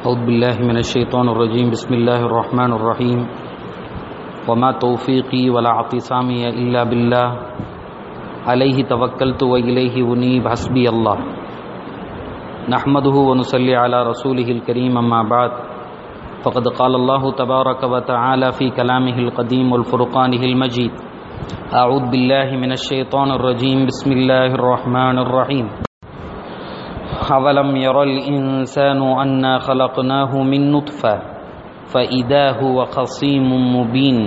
أعوذ بالله من الشيطان الرجيم بسم الله الرحمن الرحيم وما توفيقي ولا اعتصامي إلا بالله عليه توكلت وإليه أنيب حسبي الله نحمده ونصلي على رسوله الكريم أما بعد فقد قال الله تبارك وتعالى في كلامه القديم والفرقانه المجيد أعوذ بالله من الشيطان الرجيم بسم الله الرحمن الرحيم أولم ير الإنسان أنا خلقناه من نطفة فإذا هو خصيم مبين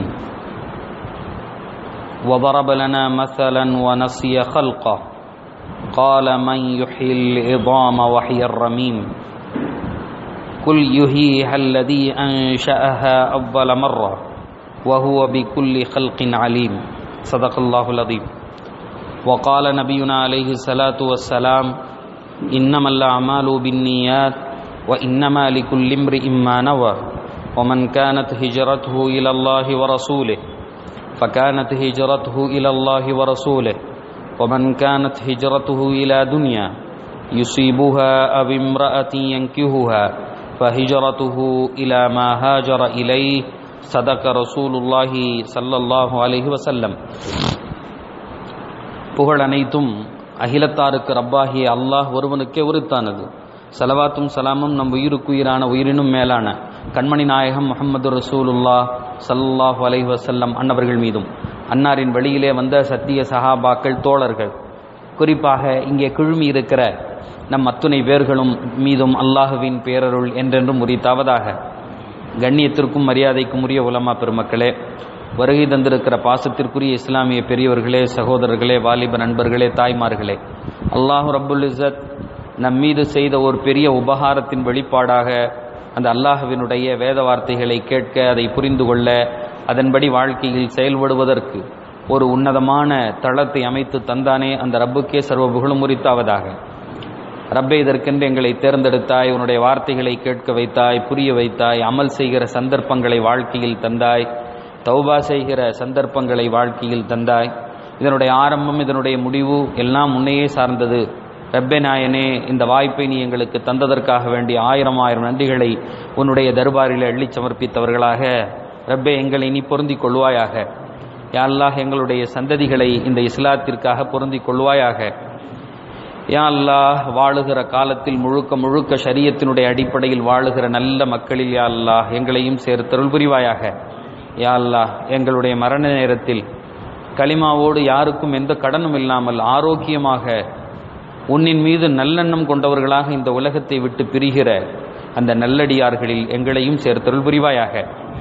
وضرب لنا مثلا ونسي خلقه قال من يحيي العظام وحي الرميم قل يحييها الذي أنشأها أول مرة وهو بكل خلق عليم صدق الله العظيم وقال نبينا عليه الصلاة والسلام إنما الأعمال بالنيات وإنما لكل امرئ ما نوى ومن كانت هجرته إلى الله ورسوله فكانت هجرته إلى الله ورسوله ومن كانت هجرته إلى دنيا يصيبها أو امرأة ينكهها فهجرته إلى ما هاجر إليه صدق رسول الله صلى الله عليه وسلم புகழ் அனைத்தும் அகிலத்தாருக்கு ரப்பாகிய அல்லாஹ் ஒருவனுக்கே உரித்தானது சலவாத்தும் சலாமும் நம் உயிருக்குயிரான உயிரினும் மேலான கண்மணி நாயகம் முகமது ரசூலுல்லா சல்லாஹூ அலைஹி வசல்லம் அன்னவர்கள் மீதும் அன்னாரின் வழியிலே வந்த சத்திய சஹாபாக்கள் தோழர்கள் குறிப்பாக இங்கே குழுமி இருக்கிற நம் அத்துணை பேர்களும் மீதும் அல்லாஹுவின் பேரருள் என்றென்றும் உரித்தாவதாக கண்ணியத்திற்கும் மரியாதைக்கும் உரிய உலமா பெருமக்களே வருகை தந்திருக்கிற பாசத்திற்குரிய இஸ்லாமிய பெரியவர்களே சகோதரர்களே வாலிப நண்பர்களே தாய்மார்களே அல்லாஹு ரப்புல் இசத் நம் மீது செய்த ஒரு பெரிய உபகாரத்தின் வெளிப்பாடாக அந்த அல்லாஹுவினுடைய வேத வார்த்தைகளை கேட்க அதை புரிந்து கொள்ள அதன்படி வாழ்க்கையில் செயல்படுவதற்கு ஒரு உன்னதமான தளத்தை அமைத்து தந்தானே அந்த ரப்புக்கே சர்வ புகழும் உரித்தாவதாக ரப்பே இதற்கென்று எங்களை தேர்ந்தெடுத்தாய் உன்னுடைய வார்த்தைகளை கேட்க வைத்தாய் புரிய வைத்தாய் அமல் செய்கிற சந்தர்ப்பங்களை வாழ்க்கையில் தந்தாய் தௌபா செய்கிற சந்தர்ப்பங்களை வாழ்க்கையில் தந்தாய் இதனுடைய ஆரம்பம் இதனுடைய முடிவு எல்லாம் முன்னையே சார்ந்தது ரப்பே நாயனே இந்த வாய்ப்பை நீ எங்களுக்கு தந்ததற்காக வேண்டிய ஆயிரம் ஆயிரம் நன்றிகளை உன்னுடைய தர்பாரில் அள்ளி சமர்ப்பித்தவர்களாக ரப்பே எங்களை நீ பொருந்திக் கொள்வாயாக யாழ்லாஹ் எங்களுடைய சந்ததிகளை இந்த இஸ்லாத்திற்காக பொருந்திக் கொள்வாயாக யா அல்லாஹ் வாழுகிற காலத்தில் முழுக்க முழுக்க சரியத்தினுடைய அடிப்படையில் வாழுகிற நல்ல மக்களில் யா அல்லாஹ் எங்களையும் சேர்த்தருள் புரிவாயாக யா அல்லாஹ் எங்களுடைய மரண நேரத்தில் களிமாவோடு யாருக்கும் எந்த கடனும் இல்லாமல் ஆரோக்கியமாக உன்னின் மீது நல்லெண்ணம் கொண்டவர்களாக இந்த உலகத்தை விட்டு பிரிகிற அந்த நல்லடியார்களில் எங்களையும் சேர்த்தருள் புரிவாயாக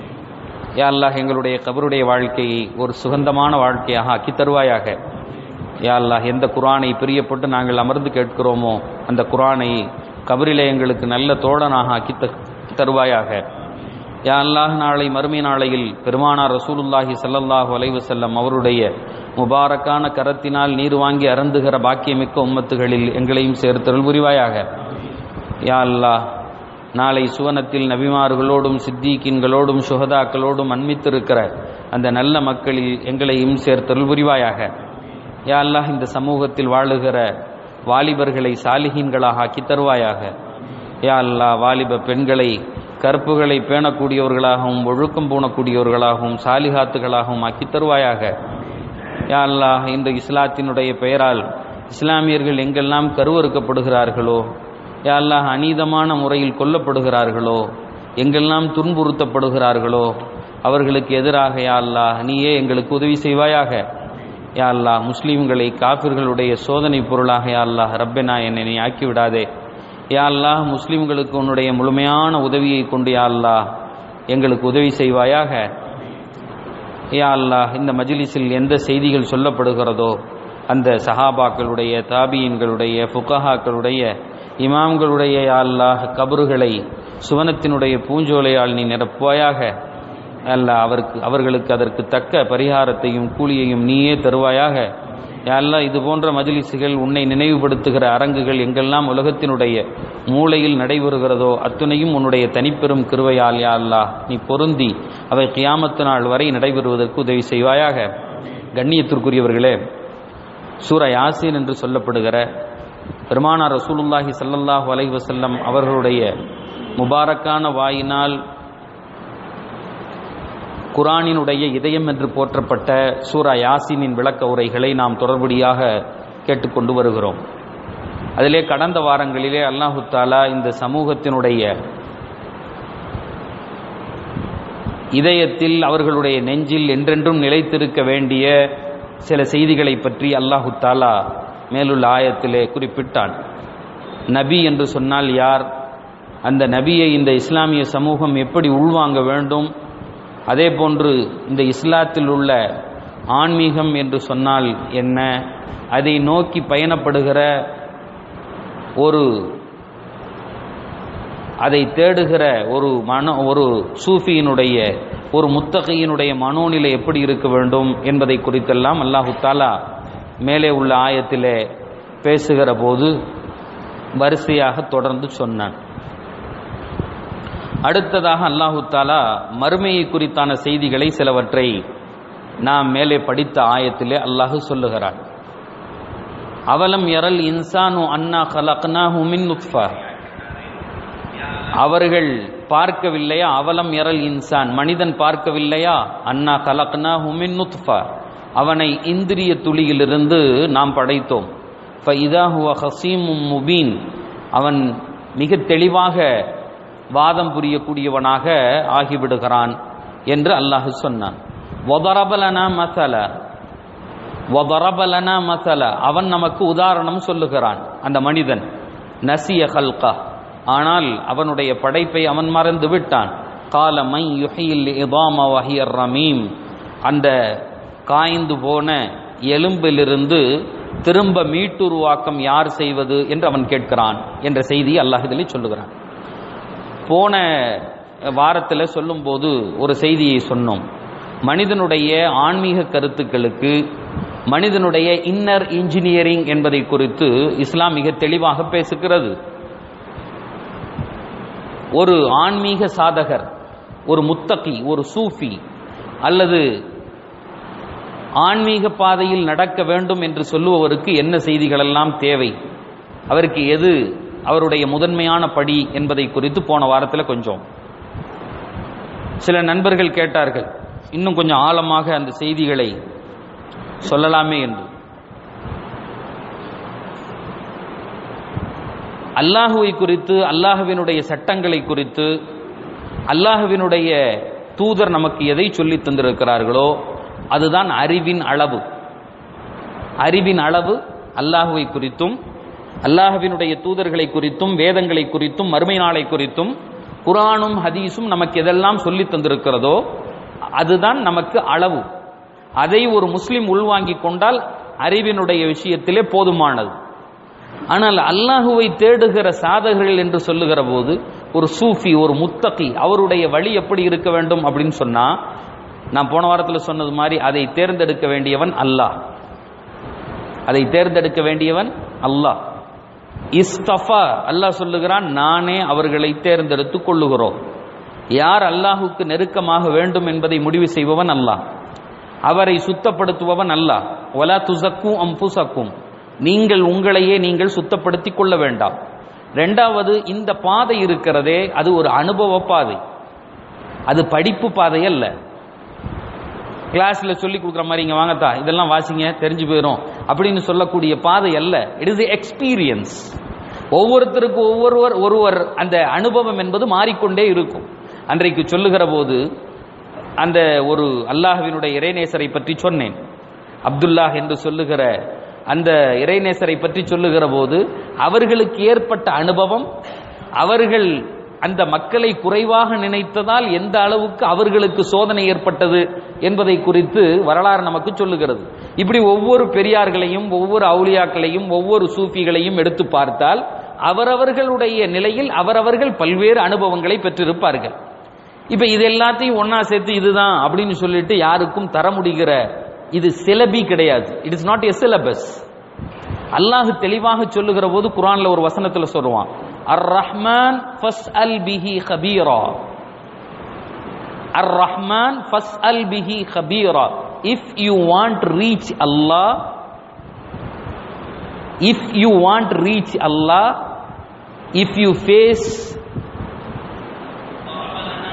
யா அல்லாஹ் எங்களுடைய கபருடைய வாழ்க்கையை ஒரு சுகந்தமான வாழ்க்கையாக ஆக்கி தருவாயாக யா அல்லாஹ் எந்த குரானை பிரியப்பட்டு நாங்கள் அமர்ந்து கேட்கிறோமோ அந்த குரானை கபரிலே எங்களுக்கு நல்ல தோழனாக ஆக்கி தருவாயாக யா அல்லாஹ் நாளை மறுமை நாளையில் பெருமானார் ரசூலுல்லாஹி சல்லல்லாஹு அலைவு செல்லம் அவருடைய முபாரக்கான கரத்தினால் நீர் வாங்கி அருந்துகிற பாக்கியமிக்க உம்மத்துகளில் எங்களையும் சேர்த்தருள் புரிவாயாக யா அல்லாஹ் நாளை சுவனத்தில் நபிமார்களோடும் சித்திகின்களோடும் சுகதாக்களோடும் அன்மித்திருக்கிற அந்த நல்ல மக்களில் எங்களையும் சேர்த்தருள் புரிவாயாக யா அல்லாஹ் இந்த சமூகத்தில் வாழுகிற வாலிபர்களை சாலிஹீன்களாக ஆக்கி தருவாயாக யா அல்லாஹ் வாலிப பெண்களை கற்புகளை பேணக்கூடியவர்களாகவும் ஒழுக்கம் பூணக்கூடியவர்களாகவும் சாலிகாத்துகளாகவும் ஆக்கி தருவாயாக யா அல்லாஹ் இந்த இஸ்லாத்தினுடைய பெயரால் இஸ்லாமியர்கள் எங்கெல்லாம் கருவறுக்கப்படுகிறார்களோ யா அல்லாஹ் அநீதமான முறையில் கொல்லப்படுகிறார்களோ எங்கெல்லாம் துன்புறுத்தப்படுகிறார்களோ அவர்களுக்கு எதிராக யா அல்லாஹ் நீயே எங்களுக்கு உதவி செய்வாயாக யா அல்லாஹ் முஸ்லீம்களை காபிர்களுடைய சோதனை பொருளாக யா அல்லாஹ் ரப்பெனா என்னை நீ ஆக்கிவிடாதே யா அல்லாஹ் முஸ்லீம்களுக்கு உன்னுடைய முழுமையான உதவியை கொண்டு யா அல்லாஹ் எங்களுக்கு உதவி செய்வாயாக யா அல்லாஹ் இந்த மஜிலிஸில் எந்த செய்திகள் சொல்லப்படுகிறதோ அந்த சஹாபாக்களுடைய தாபியன்களுடைய ஃபுகஹாக்களுடைய இமாம்களுடைய யா அல்லாஹ் கபறுகளை சுவனத்தினுடைய பூஞ்சோலையால் நீ நிரப்புவாயாக அல்ல அவருக்கு அவர்களுக்கு அதற்கு தக்க பரிகாரத்தையும் கூலியையும் நீயே தருவாயாக யாரெல்லாம் இது போன்ற மஜிலிசுகள் உன்னை நினைவுபடுத்துகிற அரங்குகள் எங்கெல்லாம் உலகத்தினுடைய மூளையில் நடைபெறுகிறதோ அத்துணையும் உன்னுடைய தனிப்பெரும் கிருவையால் யா அல்லாஹ் நீ பொருந்தி அவை கியாமத்து நாள் வரை நடைபெறுவதற்கு உதவி செய்வாயாக கண்ணியத்திற்குரியவர்களே சூர யாசீன் என்று சொல்லப்படுகிற பெருமானார் ரசூலுல்லாஹி ஸல்லல்லாஹு அலைஹி வஸல்லம் அவர்களுடைய முபாரக்கான வாயினால் குரானினுடைய இதயம் என்று போற்றப்பட்ட சூரா யாசினின் விளக்க உரைகளை நாம் தொடர்படியாக கேட்டுக்கொண்டு வருகிறோம் அதிலே கடந்த வாரங்களிலே அல்லாஹு தாலா இந்த சமூகத்தினுடைய இதயத்தில் அவர்களுடைய நெஞ்சில் என்றென்றும் நிலைத்திருக்க வேண்டிய சில செய்திகளை பற்றி அல்லாஹு தாலா மேலுள்ள ஆயத்திலே குறிப்பிட்டான் நபி என்று சொன்னால் யார் அந்த நபியை இந்த இஸ்லாமிய சமூகம் எப்படி உள்வாங்க வேண்டும் அதே போன்று இந்த இஸ்லாத்தில் உள்ள ஆன்மீகம் என்று சொன்னால் என்ன அதை நோக்கி பயணப்படுகிற ஒரு அதை தேடுகிற ஒரு மன ஒரு சூஃபியினுடைய ஒரு முத்தகையினுடைய மனோநிலை எப்படி இருக்க வேண்டும் என்பதை குறித்தெல்லாம் அல்லாஹு தாலா மேலே உள்ள ஆயத்திலே பேசுகிற போது வரிசையாக தொடர்ந்து சொன்னான் அடுத்ததாக அல்லாஹு தாலா மறுமையை குறித்தான செய்திகளை சிலவற்றை நாம் மேலே படித்த ஆயத்திலே அல்லாஹு சொல்லுகிறான் அவலம் எரல் இன்சானு அன்னா கலக்னாஹு மின் நுத்ஃபா அவர்கள் பார்க்கவில்லையா அவலம் எரல் இன்சான் மனிதன் பார்க்கவில்லையா அன்னா கலக்னா ஹுமின் நுத்ஃபா அவனை இந்திரிய துளியிலிருந்து நாம் படைத்தோம் ஃபைதாஹுவ ஹசீமும் முபீன் அவன் மிக தெளிவாக வாதம் புரியக்கூடியவனாக ஆகிவிடுகிறான் என்று அல்லாஹ் சொன்னான் ஒதரபலனா மசல ஒதரபலனா மசல அவன் நமக்கு உதாரணம் சொல்லுகிறான் அந்த மனிதன் நசிய ஹல்கா ஆனால் அவனுடைய படைப்பை அவன் மறந்து விட்டான் கால மை யுஹில் இபாம வஹியர் ரமீம் அந்த காய்ந்து போன எலும்பிலிருந்து திரும்ப மீட்டுருவாக்கம் யார் செய்வது என்று அவன் கேட்கிறான் என்ற செய்தி அல்லாஹ் இதில் சொல்லுகிறான் போன வாரத்தில் சொல்லும்போது ஒரு செய்தியை சொன்னோம் மனிதனுடைய ஆன்மீக கருத்துக்களுக்கு மனிதனுடைய இன்னர் இன்ஜினியரிங் என்பதை குறித்து இஸ்லாம் மிக தெளிவாக பேசுகிறது ஒரு ஆன்மீக சாதகர் ஒரு முத்தகி ஒரு சூஃபி அல்லது ஆன்மீக பாதையில் நடக்க வேண்டும் என்று சொல்லுபவருக்கு என்ன செய்திகளெல்லாம் தேவை அவருக்கு எது அவருடைய முதன்மையான படி என்பதை குறித்து போன வாரத்தில் கொஞ்சம் சில நண்பர்கள் கேட்டார்கள் இன்னும் கொஞ்சம் ஆழமாக அந்த செய்திகளை சொல்லலாமே என்று அல்லாஹுவை குறித்து அல்லாஹுவினுடைய சட்டங்களை குறித்து அல்லாஹுவினுடைய தூதர் நமக்கு எதை சொல்லி தந்திருக்கிறார்களோ அதுதான் அறிவின் அளவு அறிவின் அளவு அல்லாஹுவை குறித்தும் அல்லாஹுவினுடைய தூதர்களை குறித்தும் வேதங்களை குறித்தும் மறுமை நாளை குறித்தும் குரானும் ஹதீஸும் நமக்கு எதெல்லாம் சொல்லி தந்திருக்கிறதோ அதுதான் நமக்கு அளவு அதை ஒரு முஸ்லிம் உள்வாங்கிக் கொண்டால் அறிவினுடைய விஷயத்திலே போதுமானது ஆனால் அல்லாஹுவை தேடுகிற சாதகர்கள் என்று சொல்லுகிற போது ஒரு சூஃபி ஒரு முத்தகி அவருடைய வழி எப்படி இருக்க வேண்டும் அப்படின்னு சொன்னா நான் போன வாரத்தில் சொன்னது மாதிரி அதை தேர்ந்தெடுக்க வேண்டியவன் அல்லாஹ் அதை தேர்ந்தெடுக்க வேண்டியவன் அல்லாஹ் இஸ்தஃபா அல்லாஹ் சொல்லுகிறான் நானே அவர்களை தேர்ந்தெடுத்துக் கொள்ளுகிறோம் யார் அல்லாஹுக்கு நெருக்கமாக வேண்டும் என்பதை முடிவு செய்பவன் அல்லாஹ் அவரை சுத்தப்படுத்துபவன் அல்லாஹ் ஒலா துசக்கும் அம்புசக்கும் நீங்கள் உங்களையே நீங்கள் சுத்தப்படுத்திக் கொள்ள வேண்டாம் ரெண்டாவது இந்த பாதை இருக்கிறதே அது ஒரு அனுபவ பாதை அது படிப்பு பாதை அல்ல கிளாஸ்ல சொல்லி கொடுக்குற மாதிரி இங்க வாங்கத்தா இதெல்லாம் வாசிங்க தெரிஞ்சு போயிடும் அப்படின்னு சொல்லக்கூடிய பாதை அல்ல இட் இஸ் எக்ஸ்பீரியன்ஸ் ஒவ்வொருத்தருக்கும் ஒவ்வொருவர் ஒருவர் அந்த அனுபவம் என்பது மாறிக்கொண்டே இருக்கும் அன்றைக்கு சொல்லுகிற போது அந்த ஒரு அல்லாஹ்வினுடைய இறைநேசரை பற்றி சொன்னேன் அப்துல்லாஹ் என்று சொல்லுகிற அந்த இறைநேசரை பற்றி சொல்லுகிற போது அவர்களுக்கு ஏற்பட்ட அனுபவம் அவர்கள் அந்த மக்களை குறைவாக நினைத்ததால் எந்த அளவுக்கு அவர்களுக்கு சோதனை ஏற்பட்டது என்பதை குறித்து வரலாறு நமக்கு சொல்லுகிறது இப்படி ஒவ்வொரு பெரியார்களையும் ஒவ்வொரு அவுலியாக்களையும் ஒவ்வொரு சூஃபிகளையும் எடுத்து பார்த்தால் அவரவர்களுடைய நிலையில் அவரவர்கள் பல்வேறு அனுபவங்களை பெற்றிருப்பார்கள் இப்ப இது எல்லாத்தையும் ஒன்னா சேர்த்து இதுதான் அப்படின்னு சொல்லிட்டு யாருக்கும் தர முடிகிற இது சிலபி கிடையாது it is not a syllabus அல்லாஹ் தெளிவாக சொல்லுகிற போது குரான்ல ஒரு வசனத்துல சொல்லுவான் அர் ரஹ்மான் ஃபஸ் அல் பிஹி ஹபீரா அர் ரஹ்மான் ஃபஸ் அல் பிஹி ஹபீரா இஃப் யூ வாண்ட் ரீச் அல்லாஹ் இஃப் யூ வாண்ட் ரீச் அல்லாஹ் இஃப் யூ ஃபேஸ்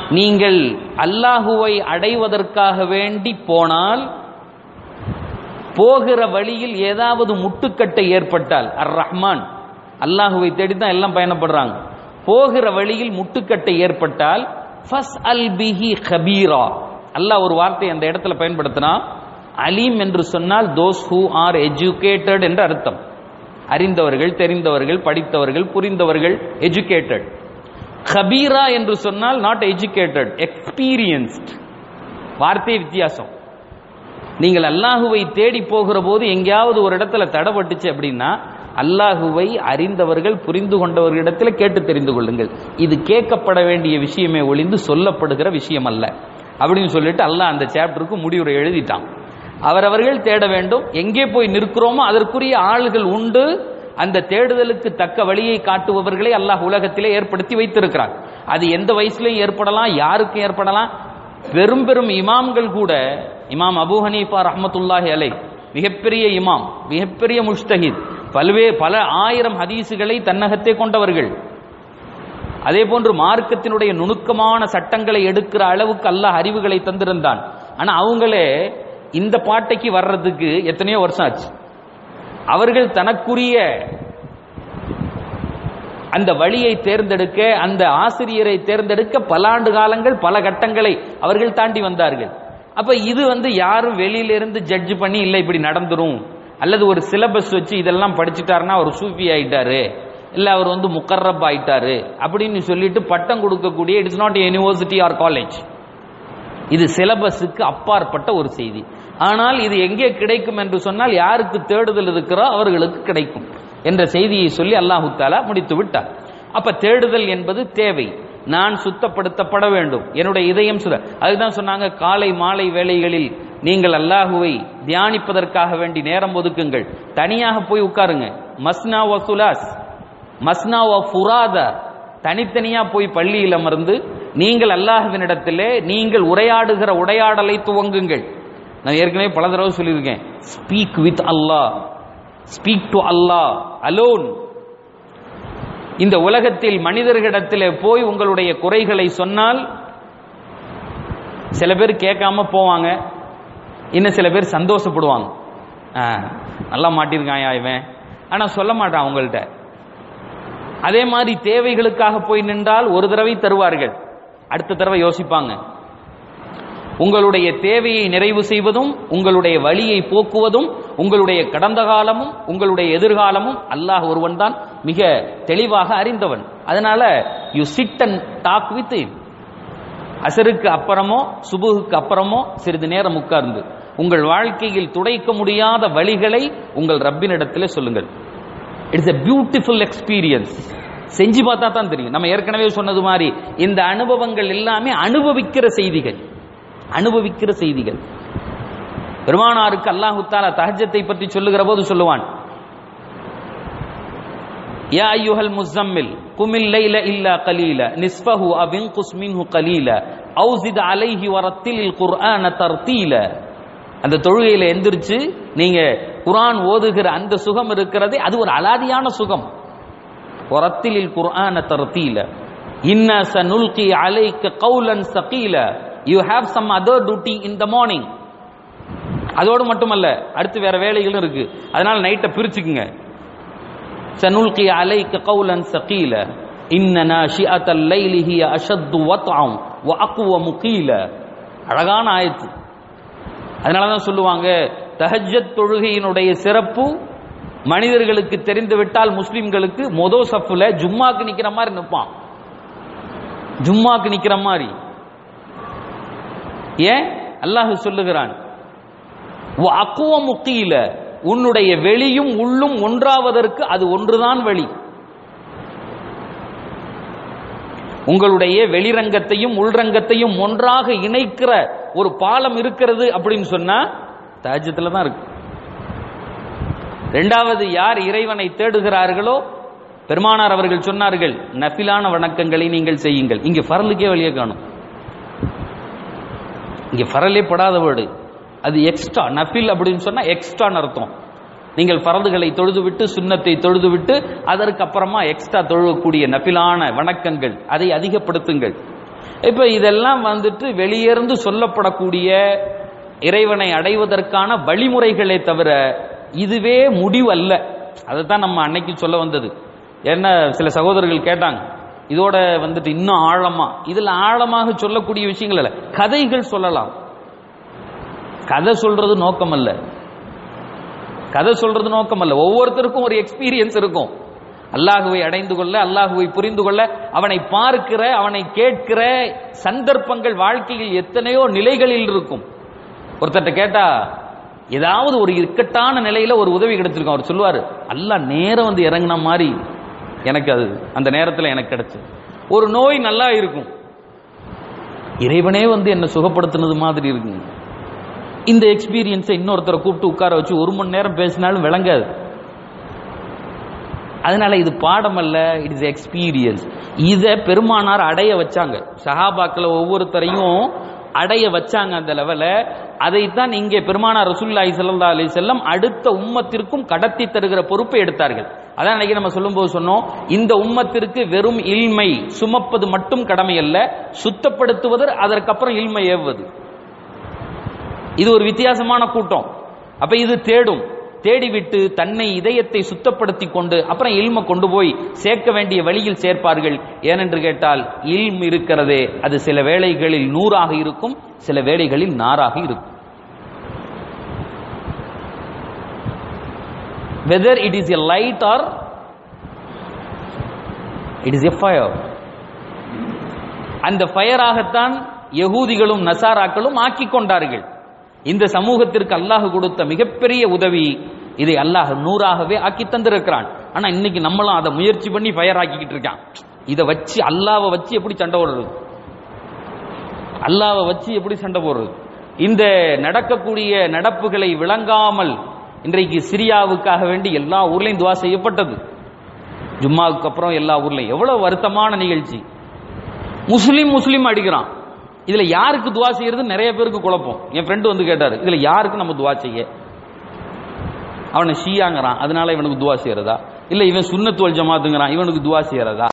நீங்கள் அல்லாஹுவை அடைவதற்காக வேண்டி போனால் போகிற வழியில் ஏதாவது முட்டுக்கட்டை ஏற்பட்டால் அர் ரஹ்மான் அல்லாஹுவை தேடித்தான் எல்லாம் பயணப்படுறாங்க போகிற வழியில் முட்டுக்கட்டை ஏற்பட்டால் ஃபஸ் அல் பிஹி கபீரா அல்லாஹ் ஒரு வார்த்தை அந்த இடத்துல பயன்படுத்தினா அலீம் என்று சொன்னால் தோஸ் ஹூ ஆர் எஜுகேட்டட் என்று அர்த்தம் அறிந்தவர்கள் தெரிந்தவர்கள் படித்தவர்கள் புரிந்தவர்கள் எஜுகேட்டட் கபீரா என்று சொன்னால் நாட் எஜுகேட்டட் எக்ஸ்பீரியன்ஸ்ட் வார்த்தை வித்தியாசம் நீங்கள் அல்லாஹுவை தேடி போகிற போது எங்கேயாவது ஒரு இடத்துல தடப்பட்டுச்சு அப்படின்னா அல்லாஹுவை அறிந்தவர்கள் புரிந்து கொண்டவர்களிடத்தில் கேட்டு தெரிந்து கொள்ளுங்கள் இது கேட்கப்பட வேண்டிய விஷயமே ஒளிந்து சொல்லப்படுகிற விஷயம் அல்ல அப்படின்னு சொல்லிட்டு அல்லாஹ் அந்த சாப்டருக்கு முடிவுரை எழுதிட்டான் அவரவர்கள் தேட வேண்டும் எங்கே போய் நிற்கிறோமோ அதற்குரிய ஆள்கள் உண்டு அந்த தேடுதலுக்கு தக்க வழியை காட்டுபவர்களை அல்லாஹ் உலகத்திலே ஏற்படுத்தி வைத்திருக்கிறார் அது எந்த வயசுலையும் ஏற்படலாம் யாருக்கும் ஏற்படலாம் பெரும் பெரும் இமாம்கள் கூட இமாம் அபு ஹனீஃபா ரஹமத்துல்லாஹி அலை மிகப்பெரிய இமாம் மிகப்பெரிய முஷ்தஹித் பல்வே பல ஆயிரம் ஹதீசுகளை தன்னகத்தே கொண்டவர்கள் அதே போன்று மார்க்கத்தினுடைய நுணுக்கமான சட்டங்களை எடுக்கிற அளவுக்கு அல்லாஹ் அறிவுகளை தந்திருந்தான் ஆனா அவங்களே இந்த பாட்டைக்கு வர்றதுக்கு எத்தனையோ வருஷம் ஆச்சு அவர்கள் தனக்குரிய அந்த வழியை தேர்ந்தெடுக்க அந்த ஆசிரியரை தேர்ந்தெடுக்க பல ஆண்டு காலங்கள் பல கட்டங்களை அவர்கள் தாண்டி வந்தார்கள் அப்ப இது வந்து யாரும் வெளியில இருந்து ஜட்ஜ் பண்ணி இல்லை இப்படி நடந்துரும் அல்லது ஒரு சிலபஸ் வச்சு இதெல்லாம் படிச்சுட்டாருன்னா அவர் சூஃபி ஆயிட்டாரு இல்ல அவர் வந்து முக்கர்ரப் ஆயிட்டாரு அப்படின்னு சொல்லிட்டு பட்டம் கொடுக்கக்கூடிய it's not university or college இது சிலபஸுக்கு அப்பாற்பட்ட ஒரு செய்தி ஆனால் இது எங்கே கிடைக்கும் என்று சொன்னால் யாருக்கு தேடுதல் இருக்கிறோ அவர்களுக்கு கிடைக்கும் என்ற செய்தியை சொல்லி அல்லாஹு தாலா முடித்து விட்டார் அப்ப தேடுதல் என்பது தேவை நான் சுத்தப்படுத்தப்பட வேண்டும் என்னுடைய இதயம் சுத அதுதான் சொன்னாங்க காலை மாலை வேளைகளில் நீங்கள் அல்லாஹுவை தியானிப்பதற்காக வேண்டி நேரம் ஒதுக்குங்கள் தனியாக போய் உட்காருங்க மஸ்னா வசுலாஸ் மஸ்னா வ ஃபுராதா தனித்தனியா போய் பள்ளியில் அமர்ந்து நீங்கள் அல்லாஹுவினிடத்திலே நீங்கள் உரையாடுகிற உரையாடலை துவங்குங்கள் நான் ஏற்கனவே பல தடவை சொல்லியிருக்கேன் ஸ்பீக் வித் அல்லாஹ் ஸ்பீக் டு அல்லாஹ் அலோன் இந்த உலகத்தில் மனிதர்களிடத்தில் போய் உங்களுடைய குறைகளை சொன்னால் சில பேர் கேட்காம போவாங்க இன்னும் சில பேர் சந்தோஷப்படுவாங்க ஆ, நல்லா மாட்டிருக்காயா இவன் ஆனா சொல்ல மாட்டான் அவங்கள்ட்ட அதே மாதிரி தேவைகளுக்காக போய் நின்றால் ஒரு தடவை தருவார்கள் அடுத்த தடவை யோசிப்பாங்க உங்களுடைய தேவையை நிறைவு செய்வதும் உங்களுடைய வழியை போக்குவதும் உங்களுடைய கடந்த காலமும் உங்களுடைய எதிர்காலமும் அல்லாஹ் ஒருவன் தான் மிக தெளிவாக அறிந்தவன் அதனால you sit and talk with அசருக்கு அப்புறமோ சுபுகுக்கு அப்புறமோ சிறிது நேரம் உட்கார்ந்து உங்கள் வாழ்க்கையில் துடைக்க முடியாத வழிகளை உங்கள் ரப்பினிடத்தில் சொல்லுங்கள் இட்ஸ் a பியூட்டிஃபுல் எக்ஸ்பீரியன்ஸ் செஞ்சு பார்த்தா தான் தெரியும் நம்ம ஏற்கனவே சொன்னது மாதிரி இந்த அனுபவங்கள் எல்லாமே அனுபவிக்கிற செய்திகள் அனுபவிக்கிற செய்திகள் பெருமானாருக்கு அல்லாஹு தாலா தஹஜத்தை பற்றி சொல்லுகிற போது சொல்லுவான் யா ஐயுஹல் முஸம்மில் குமில் லைல இல்லா கலீல நிஸ்ஃபஹு அவ் இன்குஸ் மின்ஹு கலீல அவு ஸித் அலைஹி வரத்திலில் குர்ஆன தர்தீல அந்த தொழுகையில எந்திரிச்சு நீங்க குர்ஆன் ஓதுகிற அந்த சுகம் இருக்கிறதே அது ஒரு அலாதியான சுகம் வரத்திலில் குர்ஆன தர்தீல இன்னா சனுல்கி அலைக்க கௌலன் சகீல you have some other duty in the morning அதோடு மட்டுமல்ல அடுத்து வேற வேலைகளும் இருக்கு அதனால நைட்டை பிரிச்சுக்குங்க சனுல்கி அலைக்க கௌலன் சகீல இன்ன நாஷிஅத் அல்லைலி ஹிய அஷத்து வத்அம் வ அக்வ முகீல அழகான ஆயத்து அதனால தான் சொல்லுவாங்க தஹஜ்ஜத் தொழுகையினுடைய சிறப்பு மனிதர்களுக்கு தெரிந்து விட்டால் முஸ்லிம்களுக்கு மொதோ சஃப்ல ஜும்மாக்கு நிக்கிற மாதிரி நிற்பான் ஜும்மாக்கு நிக்கிற மாதிரி ஏன் அல்லாஹ் சொல்லுகிறான் அக்குவ முக்கியில உன்னுடைய வெளியும் உள்ளும் ஒன்றாவதற்கு அது ஒன்றுதான் வழி உங்களுடைய வெளிரங்கத்தையும் உள்ரங்கத்தையும் ஒன்றாக இணைக்கிற ஒரு பாலம் இருக்கிறது அப்படின்னு சொன்னா தாஜ்யத்துல தான் இருக்கு ரெண்டாவது யார் இறைவனை தேடுகிறார்களோ பெருமானார் அவர்கள் சொன்னார்கள் நஃபிலான வணக்கங்களை நீங்கள் செய்யுங்கள் இங்க ஃபரலுக்கே வழியே காணும் இங்க ஃபரலே படாத வேர்டு அது எக்ஸ்ட்ரா நஃபில் அப்படின்னு சொன்னா எக்ஸ்ட்ரான்னு அர்த்தம் நீங்கள் பரதுகளை தொழுதுவிட்டு சுண்ணத்தை தொழுதுவிட்டு அதற்கு அப்புறமா எக்ஸ்ட்ரா தொழுகக்கூடிய நஃபிலான வணக்கங்கள் அதை அதிகப்படுத்துங்கள் இப்ப இதெல்லாம் வந்துட்டு வெளியிருந்து சொல்லப்படக்கூடிய இறைவனை அடைவதற்கான வழிமுறைகளே தவிர இதுவே முடிவல்ல அதைத்தான் நம்ம அன்னைக்கு சொல்ல வந்தது என்ன சில சகோதரர்கள் கேட்டாங்க இதோட வந்துட்டு இன்னும் ஆழமா இதுல ஆழமாக சொல்லக்கூடிய விஷயங்கள் அல்ல கதைகள் சொல்லலாம் கதை சொல்றது நோக்கம் அல்ல கதை சொல்றது நோக்கம் அல்ல ஒவ்வொருத்தருக்கும் ஒரு எக்ஸ்பீரியன்ஸ் இருக்கும் அல்லாஹுவை அடைந்து கொள்ள அல்லாஹுவை புரிந்து கொள்ள அவனை பார்க்கிற அவனை கேட்கிற சந்தர்ப்பங்கள் வாழ்க்கையில் எத்தனையோ நிலைகளில் இருக்கும் ஒருத்தர்ட்ட கேட்டா ஏதாவது ஒரு இக்கட்டான நிலையில ஒரு உதவி கிடைச்சிருக்கும் அவர் சொல்லுவாரு அல்லாஹ் நேரம் வந்து இறங்கின மாதிரி எனக்கு அது அந்த நேரத்தில் எனக்கு கிடைச்சு ஒரு நோய் நல்லா இருக்கும் இறைவனே வந்து என்ன சுகப்படுத்தினது மாதிரி இருக்குங்க இந்த எக்ஸ்பீரியன்ஸை இன்னொருத்தரை கூப்பிட்டு உட்கார வச்சு ஒரு மணி நேரம் பேசினாலும் விளங்காது அதனால இது பாடம் அல்ல இட் இஸ் எக்ஸ்பீரியன்ஸ் இதை பெருமானார் அடைய வச்சாங்க சஹாபாக்களை ஒவ்வொருத்தரையும் அடைய வச்சாங்க அந்த லெவல அதைத்தான் இங்கே பெருமானார் ரசூல்லாய் சல்லா அலி செல்லம் அடுத்த உம்மத்திற்கும் கடத்தி தருகிற பொறுப்பை எடுத்தார்கள் அதான் அன்னைக்கு நம்ம சொல்லும்போது சொன்னோம் இந்த உம்மத்திற்கு வெறும் இல்மை சுமப்பது மட்டும் கடமை அல்ல சுத்தப்படுத்துவது அதற்கப்புறம் இல்மை ஏவுவது இது ஒரு வித்தியாசமான கூட்டம் அப்ப இது தேடும் தேடிவிட்டு தன்னை இதயத்தை சுத்தப்படுத்தி கொண்டு அப்புறம் இல்ம கொண்டு போய் சேர்க்க வேண்டிய வழியில் சேர்ப்பார்கள் ஏனென்று கேட்டால் இல்ம் இருக்கிறதே அது சில வேளைகளில் நூறாக இருக்கும் சில வேளைகளில் நாராக இருக்கும் whether it is a light or it is a fire அந்த ஃபயராகத்தான் யகூதிகளும் நசாராக்களும் ஆக்கிக் கொண்டார்கள் இந்த சமூகத்திற்கு அல்லாஹ் கொடுத்த மிகப்பெரிய உதவி இதை அல்லாஹ் நூறாகவே ஆக்கி தந்திருக்கிறான் ஆனா இன்னைக்கு நம்மளும் அதை முயற்சி பண்ணி ஃபயர் ஆக்கிக்கிட்டு இருக்கான் இதை வச்சு அல்லாவை வச்சு எப்படி சண்டை போடுறது அல்லாவை வச்சு எப்படி சண்டை போடுறது இந்த நடக்கக்கூடிய நடப்புகளை விளங்காமல் இன்றைக்கு சிரியாவுக்காக வேண்டி எல்லா ஊர்லயும் துவா செய்யப்பட்டது ஜும்மாவுக்கு அப்புறம் எல்லா ஊர்லயும் எவ்வளவு வருத்தமான நிகழ்ச்சி முஸ்லீம் முஸ்லீம் அடிக்கிறான் இதுல யாருக்கு துவா செய்யறது நிறைய பேருக்கு குழப்பம் என் ஃப்ரெண்டு வந்து கேட்டாரு இதுல யாருக்கு நம்ம துவா செய்ய அவனை ஷியாங்கிறான் அதனால இவனுக்கு துவா செய்யறதா இல்ல இவன் சுண்ணத்துவல் ஜமாத்துங்கிறான் இவனுக்கு துவா செய்யறதா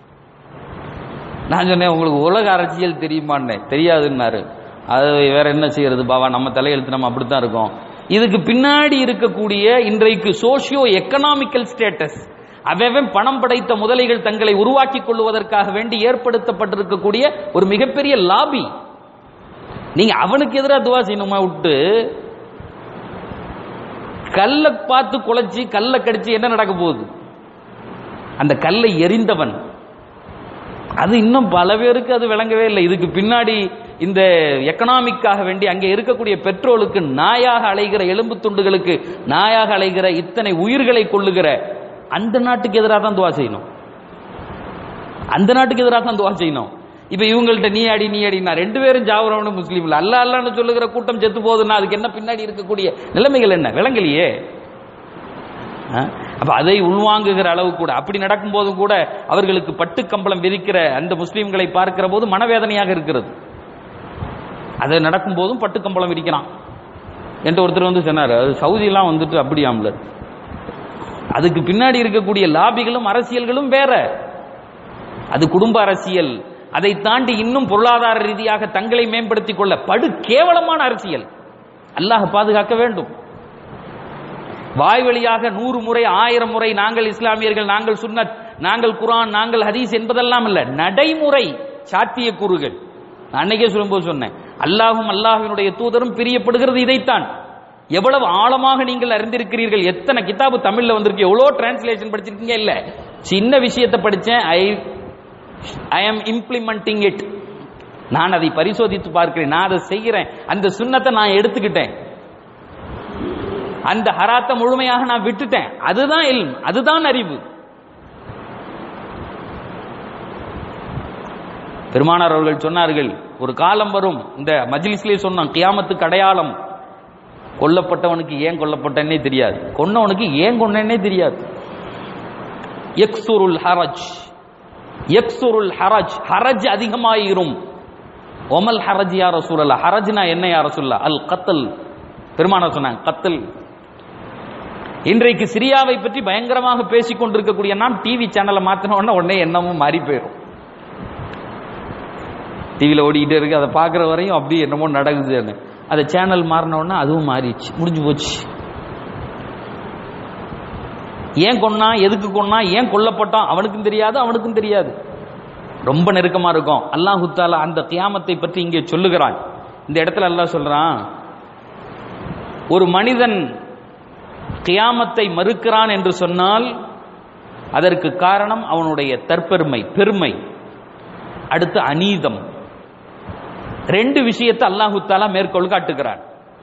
நான் சொன்னேன் உங்களுக்கு உலக அரசியல் தெரியுமான்னு தெரியாதுன்னாரு அது வேற என்ன செய்யறது பாவா நம்ம தலையெழுத்து நம்ம அப்படித்தான் இருக்கோம் இதுக்கு பின்னாடி இருக்கக்கூடிய இன்றைக்கு சோசியோ எக்கனாமிக்கல் ஸ்டேட்டஸ் அவன் பணம் படைத்த முதலைகள் தங்களை உருவாக்கிக் கொள்வதற்காக வேண்டி ஏற்படுத்தப்பட்டிருக்கக்கூடிய ஒரு மிகப்பெரிய லாபி நீங்க அவனுக்கு எதிராக துவா செய்யணுமா விட்டு கல்லை பார்த்து குலைச்சி கல்லை கடிச்சு என்ன நடக்க போகுது அந்த கல்லை எரிந்தவன் அது இன்னும் பல பேருக்கு அது விளங்கவே இல்லை இதுக்கு பின்னாடி இந்த எக்கனாமிக்காக வேண்டி அங்கே இருக்கக்கூடிய பெட்ரோலுக்கு நாயாக அலைகிற எலும்பு துண்டுகளுக்கு நாயாக அலைகிற இத்தனை உயிர்களை கொள்ளுகிற அந்த நாட்டுக்கு எதிராக தான் துவா செய்யணும் அந்த நாட்டுக்கு எதிராக தான் துவா செய்யணும் இப்ப இவங்கள்ட்ட நீ அடி நீ அடி நான் ரெண்டு பேரும் ஜாவரவனு முஸ்லீம்ல அல்ல அல்லான்னு சொல்லுகிற கூட்டம் செத்து போகுதுன்னா அதுக்கு என்ன பின்னாடி இருக்கக்கூடிய நிலைமைகள் என்ன விளங்கலையே ஆ? அப்ப அதை உள்வாங்குகிற அளவு கூட அப்படி நடக்கும் போதும் கூட அவர்களுக்கு பட்டு கம்பளம் விதிக்கிற அந்த முஸ்லீம்களை பார்க்கிற போது மனவேதனையாக இருக்கிறது அது நடக்கும் போதும் பட்டு கம்பளம் விரிக்கிறான் என்று ஒருத்தர் வந்து சொன்னார் அது சவுதியெல்லாம் வந்துட்டு அப்படியாம்ல அதுக்கு பின்னாடி இருக்கக்கூடிய லாபிகளும் அரசியல்களும் வேற அது குடும்ப அரசியல் அதை தாண்டி இன்னும் பொருளாதார ரீதியாக தங்களை மேம்படுத்திக் கொள்ள படு கேவலமான அரசியல் அல்லாஹ் பாதுகாக்க வேண்டும் வாய் வழியாக நூறு முறை ஆயிரம் முறை நாங்கள் இஸ்லாமியர்கள் நாங்கள் சுன்னத் நாங்கள் குரான் நாங்கள் ஹதீஸ் என்பதெல்லாம் இல்ல நடைமுறை சாத்திய கூறுகள் நான் அன்னைக்கே சொல்லும்போது சொன்னேன் அல்லாஹும் அல்லாஹ்வினுடைய தூதரும் பிரியப்படுகிறது இதைத்தான் எவ்வளவு ஆழமாக நீங்கள் அறிந்திருக்கிறீர்கள் எத்தனை கிதாபு தமிழ்ல வந்திருக்கு எவ்வளோ டிரான்ஸ்லேஷன் படிச்சிருக்கீங்க இல்ல சின்ன விஷயத்தை படிச்சேன் I I am implementing it நான் அதை பரிசோதித்து பார்க்கிறேன் நான் அதை செய்கிறேன் அந்த சுண்ணத்தை நான் எடுத்துக்கிட்டேன் அந்த ஹராத்தை முழுமையாக நான் விட்டுட்டேன் அதுதான் இல்ம் அதுதான் அறிவு பெருமானார் அவர்கள் சொன்னார்கள் ஒரு காலம் வரும் இந்த மஜ்லிஸ்லயே சொன்னோம் கியாமத்துக்கு அடையாளம் கொல்லப்பட்டவனுக்கு ஏன் கொல்லப்பட்டனே தெரியாது கொன்னவனுக்கு ஏன் கொன்னே தெரியாது எக்ஸுருல் ஹரஜ் எக்ஸுருல் ஹரஜ் ஹரஜ் அதிகமாயிரும் ஒமல் ஹரஜ் யார சூழல ஹரஜ்னா என்ன யார சொல்ல அல் கத்தல் பெருமானார் சொன்னாங்க கத்தல் இன்றைக்கு சிரியாவை பற்றி பயங்கரமாக பேசிக் கொண்டிருக்கக்கூடிய நாம் டிவி சேனலை மாத்தின உடனே உடனே என்னமும் மாறி போயிடும் டிவியில் ஓடிக்கிட்டே இருக்கு அதை பார்க்குற வரையும் அப்படியே என்னமோ நடக்குதுன்னு அதை சேனல் மாறின உடனே அதுவும் மாறிடுச்சு முடிஞ்சு போச்சு ஏன் கொன்னா எதுக்கு கொன்னா ஏன் கொல்லப்பட்டான் அவனுக்கும் தெரியாது அவனுக்கும் தெரியாது ரொம்ப நெருக்கமா இருக்கும் அல்லாஹு தாலா அந்த கியாமத்தை பற்றி இங்கே சொல்லுகிறான் இந்த இடத்துல அல்லாஹ் சொல்றான் ஒரு மனிதன் கியாமத்தை மறுக்கிறான் என்று சொன்னால் அதற்கு காரணம் அவனுடைய தற்பெருமை பெருமை அடுத்து அநீதம் ரெண்டு விஷயத்தை அல்லாஹு தாலா மேற்கோள் காட்டுகிறான்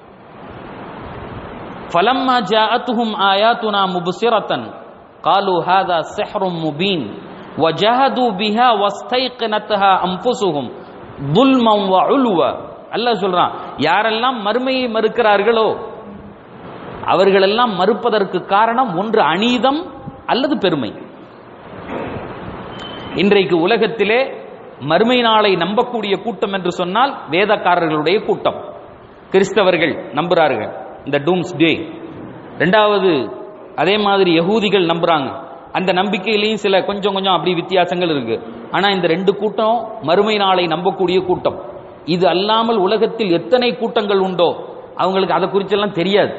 فلما جاءتهم آياتنا مبصرة قالوا هذا سحر مبين وجاهدوا بها واستيقنتها أنفسهم ظلما وعلوا அல்லாஹ் சொல்றான் யாரெல்லாம் மறுமையை மறுக்கிறார்களோ அவர்களெல்லாம் மறுப்பதற்கு காரணம் ஒன்று அநீதம் அல்லது பெருமை இன்றைக்கு உலகத்திலே மறுமை நாளை நம்பக்கூடிய கூட்டம் என்று சொன்னால் வேதக்காரர்களுடைய கூட்டம் கிறிஸ்தவர்கள் நம்புறார்கள் இந்த டூம்ஸ் டே ரெண்டாவது அதே மாதிரி யகூதிகள் நம்புறாங்க அந்த நம்பிக்கையிலையும் சில கொஞ்சம் கொஞ்சம் அப்படி வித்தியாசங்கள் இருக்கு ஆனா இந்த ரெண்டு கூட்டம் மறுமை நாளை நம்பக்கூடிய கூட்டம் இது அல்லாமல் உலகத்தில் எத்தனை கூட்டங்கள் உண்டோ அவங்களுக்கு அதை குறிச்செல்லாம் தெரியாது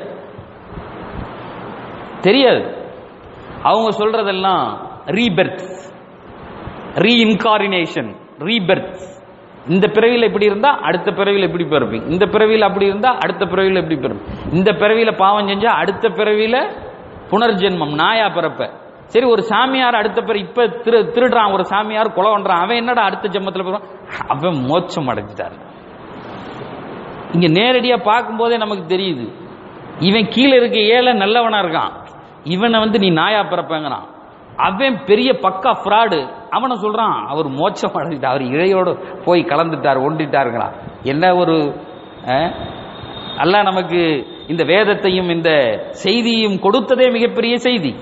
தெரியாது அவங்க சொல்றதெல்லாம் ரீபெர்த் ரீஇன்காரினேஷன் ரீபெர்த் இந்த பிறவியில் இப்படி இருந்தா அடுத்த பிறவியில் எப்படி பிறப்பீங்க இந்த பிறவியில் அப்படி இருந்தா அடுத்த பிறவியில் எப்படி பிறப்பீங்க இந்த பிறவியில் பாவம் செஞ்சா அடுத்த பிறவியில் புனர்ஜென்மம் நாயா பிறப்ப சரி ஒரு சாமியார் அடுத்த பிற இப்ப திரு திருடுறான் ஒரு சாமியார் கொலை பண்றான் அவன் என்னடா அடுத்த ஜென்மத்தில் பிறப்பான் அவன் மோட்சம் அடைஞ்சிட்டாரு இங்க நேரடியா பார்க்கும்போதே நமக்கு தெரியுது இவன் கீழே இருக்க ஏழை நல்லவனா இருக்கான் இவனை வந்து நீ நாயா பிறப்பங்கிறான் அவன் பெரிய பக்கா ஃப்ராடு அவனை சொல்றான் அவர் மோட்சம் அடைஞ்சிட்டார் அவர் இழையோடு போய் கலந்துட்டார் ஒண்டிட்டாருங்கிறான் என்ன ஒரு அஹ், அல்லாஹ் நமக்கு இந்த வேதத்தையும் இந்த செய்தியையும் கொடுத்ததே மிகப்பெரிய செய்தி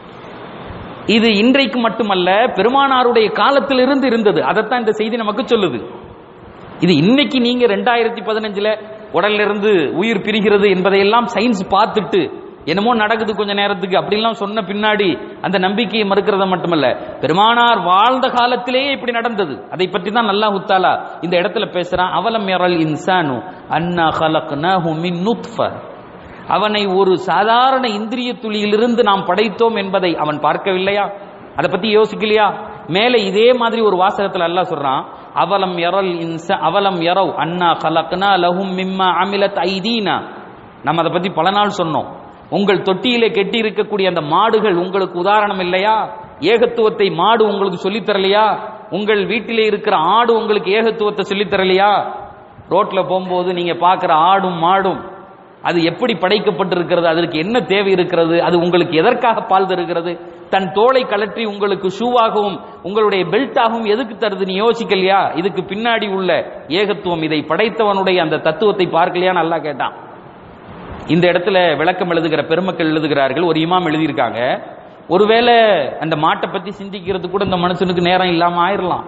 இது இன்றைக்கு மட்டுமல்ல பெருமானாருடைய காலத்திலிருந்து இருந்தது அதைத்தான் இந்த செய்தி நமக்கு சொல்லுது இது இன்னைக்கு நீங்க ரெண்டாயிரத்தி பதினஞ்சுல உடல்ல இருந்து உயிர் பிரிகிறது என்பதையெல்லாம் சயின்ஸ் பார்த்துட்டு என்னமோ நடக்குது கொஞ்ச நேரத்துக்கு அப்படிலாம் சொன்ன பின்னாடி அந்த நம்பிக்கையை மறுக்கிறத மட்டுமல்ல பெருமானார் வாழ்ந்த காலத்திலேயே இப்படி நடந்தது அதை பற்றி தான் நல்லா உத்தாலா இந்த இடத்துல பேசுறான் அவலம் யரல் இன்சானு அன்னா ஹலக்னாஹு மின் நுத்ஃப அவனை ஒரு சாதாரண இந்திரிய துளியிலிருந்து நாம் படைத்தோம் என்பதை அவன் பார்க்கவில்லையா அதை பத்தி யோசிக்கலையா மேலே இதே மாதிரி ஒரு வாசகத்துல அல்லாஹ் சொல்றான் அவலம் யரல் இன்ச அவலம் யரவ் அன்னா கலக்னா லஹும் மிம்மா அமிலத் ஐதீனா நம்ம அதை பத்தி பல நாள் சொன்னோம் உங்கள் தொட்டியிலே கெட்டி இருக்கக்கூடிய அந்த மாடுகள் உங்களுக்கு உதாரணம் இல்லையா ஏகத்துவத்தை மாடு உங்களுக்கு சொல்லித் தரலையா உங்கள் வீட்டிலே இருக்கிற ஆடு உங்களுக்கு ஏகத்துவத்தை சொல்லித் தரலையா ரோட்ல போகும்போது நீங்க பார்க்கிற ஆடும் மாடும் அது எப்படி படைக்கப்பட்டிருக்கிறது அதற்கு என்ன தேவை இருக்கிறது அது உங்களுக்கு எதற்காக பால் தருகிறது தன் தோலை கலற்றி உங்களுக்கு ஷூவாகவும் உங்களுடைய பெல்ட்டாகவும் எதுக்கு தருது நீ யோசிக்கலையா இதுக்கு பின்னாடி உள்ள ஏகத்துவம் இதை படைத்தவனுடைய அந்த தத்துவத்தை பார்க்கலையா நல்லா கேட்டான் இந்த இடத்துல விளக்கம் எழுதுகிற பெருமக்கள் எழுதுகிறார்கள் ஒரு இமாம் எழுதியிருக்காங்க ஒருவேளை அந்த மாட்டை பத்தி சிந்திக்கிறது கூட இந்த மனுஷனுக்கு நேரம் இல்லாம ஆயிரலாம்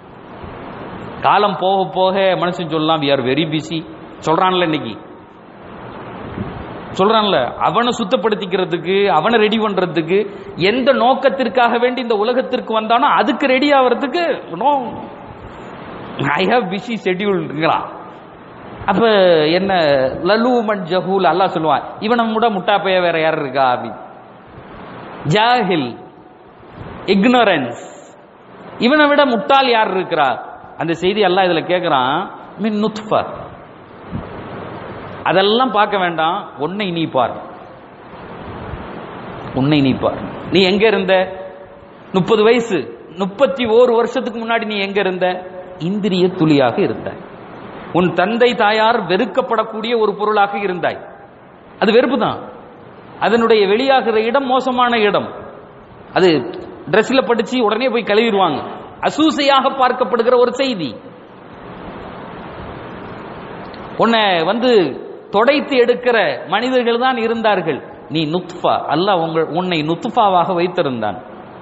காலம் போக போக மனுஷன் சொல்லலாம் வி ஆர் வெரி பிஸி சொல்றான்ல இன்னைக்கு சொல்றான்ல அவனை சுத்தப்படுத்திக்கிறதுக்கு அவனை ரெடி பண்றதுக்கு எந்த நோக்கத்திற்காக வேண்டி இந்த உலகத்திற்கு வந்தானோ அதுக்கு ரெடி ஆகிறதுக்கு நோ ஐ ஹாவ் பிஸி ஷெட்யூல்ங்கிறான் அப்ப என்ன லலூமன் ஜஹூல் அல்லாஹ் சொல்லுவான் இவனை விட முட்டாப்பைய வேற யார் இருக்கா அப்படின்னு ஜாஹில் இக்னோரன்ஸ் இவனை விட முட்டாள் யார் இருக்கிறா அந்த செய்தி அல்லாஹ் இதுல கேட்கிறான் மின் நுத்ஃபா அதெல்லாம் பார்க்க வேண்டாம் உன்னை நீ பார் உன்னை நீ பார் நீ எங்க இருந்த முப்பது வயசு முப்பத்தி ஓரு வருஷத்துக்கு முன்னாடி நீ எங்க இருந்த இந்திரிய துளியாக இருந்த உன் தந்தை தாயார் வெறுக்கப்படக்கூடிய ஒரு பொருளாக இருந்தாய் அது வெறுப்பு தான் அதனுடைய வெளியாகிற இடம் மோசமான இடம் அது ட்ரெஸ்ல படிச்சு உடனே போய் கழுவிடுவாங்க அசூசையாக பார்க்கப்படுகிற ஒரு செய்தி உன்னை வந்து தொடைத்து எடுக்கிற மனிதர்கள் தான் இருந்தார்கள் நீ நுத்ஃபா அல்லாஹ் உங்கள் உன்னை நுத்ஃபாவாக வைத்திருந்தான்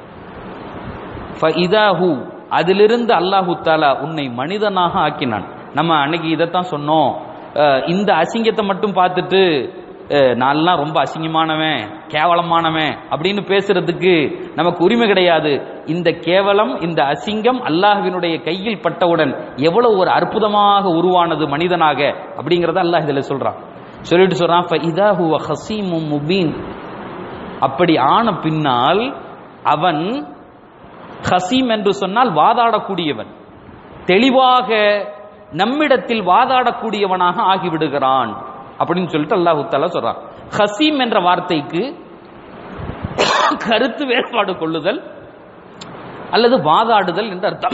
ஃபஇதாஹு அதிலிருந்து அல்லாஹு தாலா உன்னை மனிதனாக ஆக்கினான் நம்ம அன்னைக்கு இதைத்தான் சொன்னோம் அஹ் இந்த அசிங்கத்தை மட்டும் பார்த்துட்டு அஹ், நான்லாம் ரொம்ப அசிங்கமானவன் கேவலமானவன் அப்படின்னு பேசுறதுக்கு நமக்கு உரிமை கிடையாது இந்த கேவலம் இந்த அசிங்கம் அல்லாஹ்வினுடைய கையில் பட்டவுடன் எவ்வளவு ஒரு அற்புதமாக உருவானது மனிதனாக அப்படிங்கறத அல்லாஹ் இதுல சொல்றான் சொல்லிட்டு சொல்றான் "ஃபஇதா ஹுவ ஹஸீமும் முபீன்." அப்படி ஆன பின்னால் அவன் ஹசீம் என்று சொன்னால் வாதாடக்கூடியவன் தெளிவாக நம்மிடத்தில் வாதாடக்கூடியவனாக ஆகிவிடுகிறான் அப்படின்னு சொல்லிட்டு அல்லாஹு தாலா சொல்றான் ஹசீம் என்ற வார்த்தைக்கு கருத்து வேறுபாடு கொள்ளுதல் அல்லது வாதாடுதல் என்று அர்த்தம்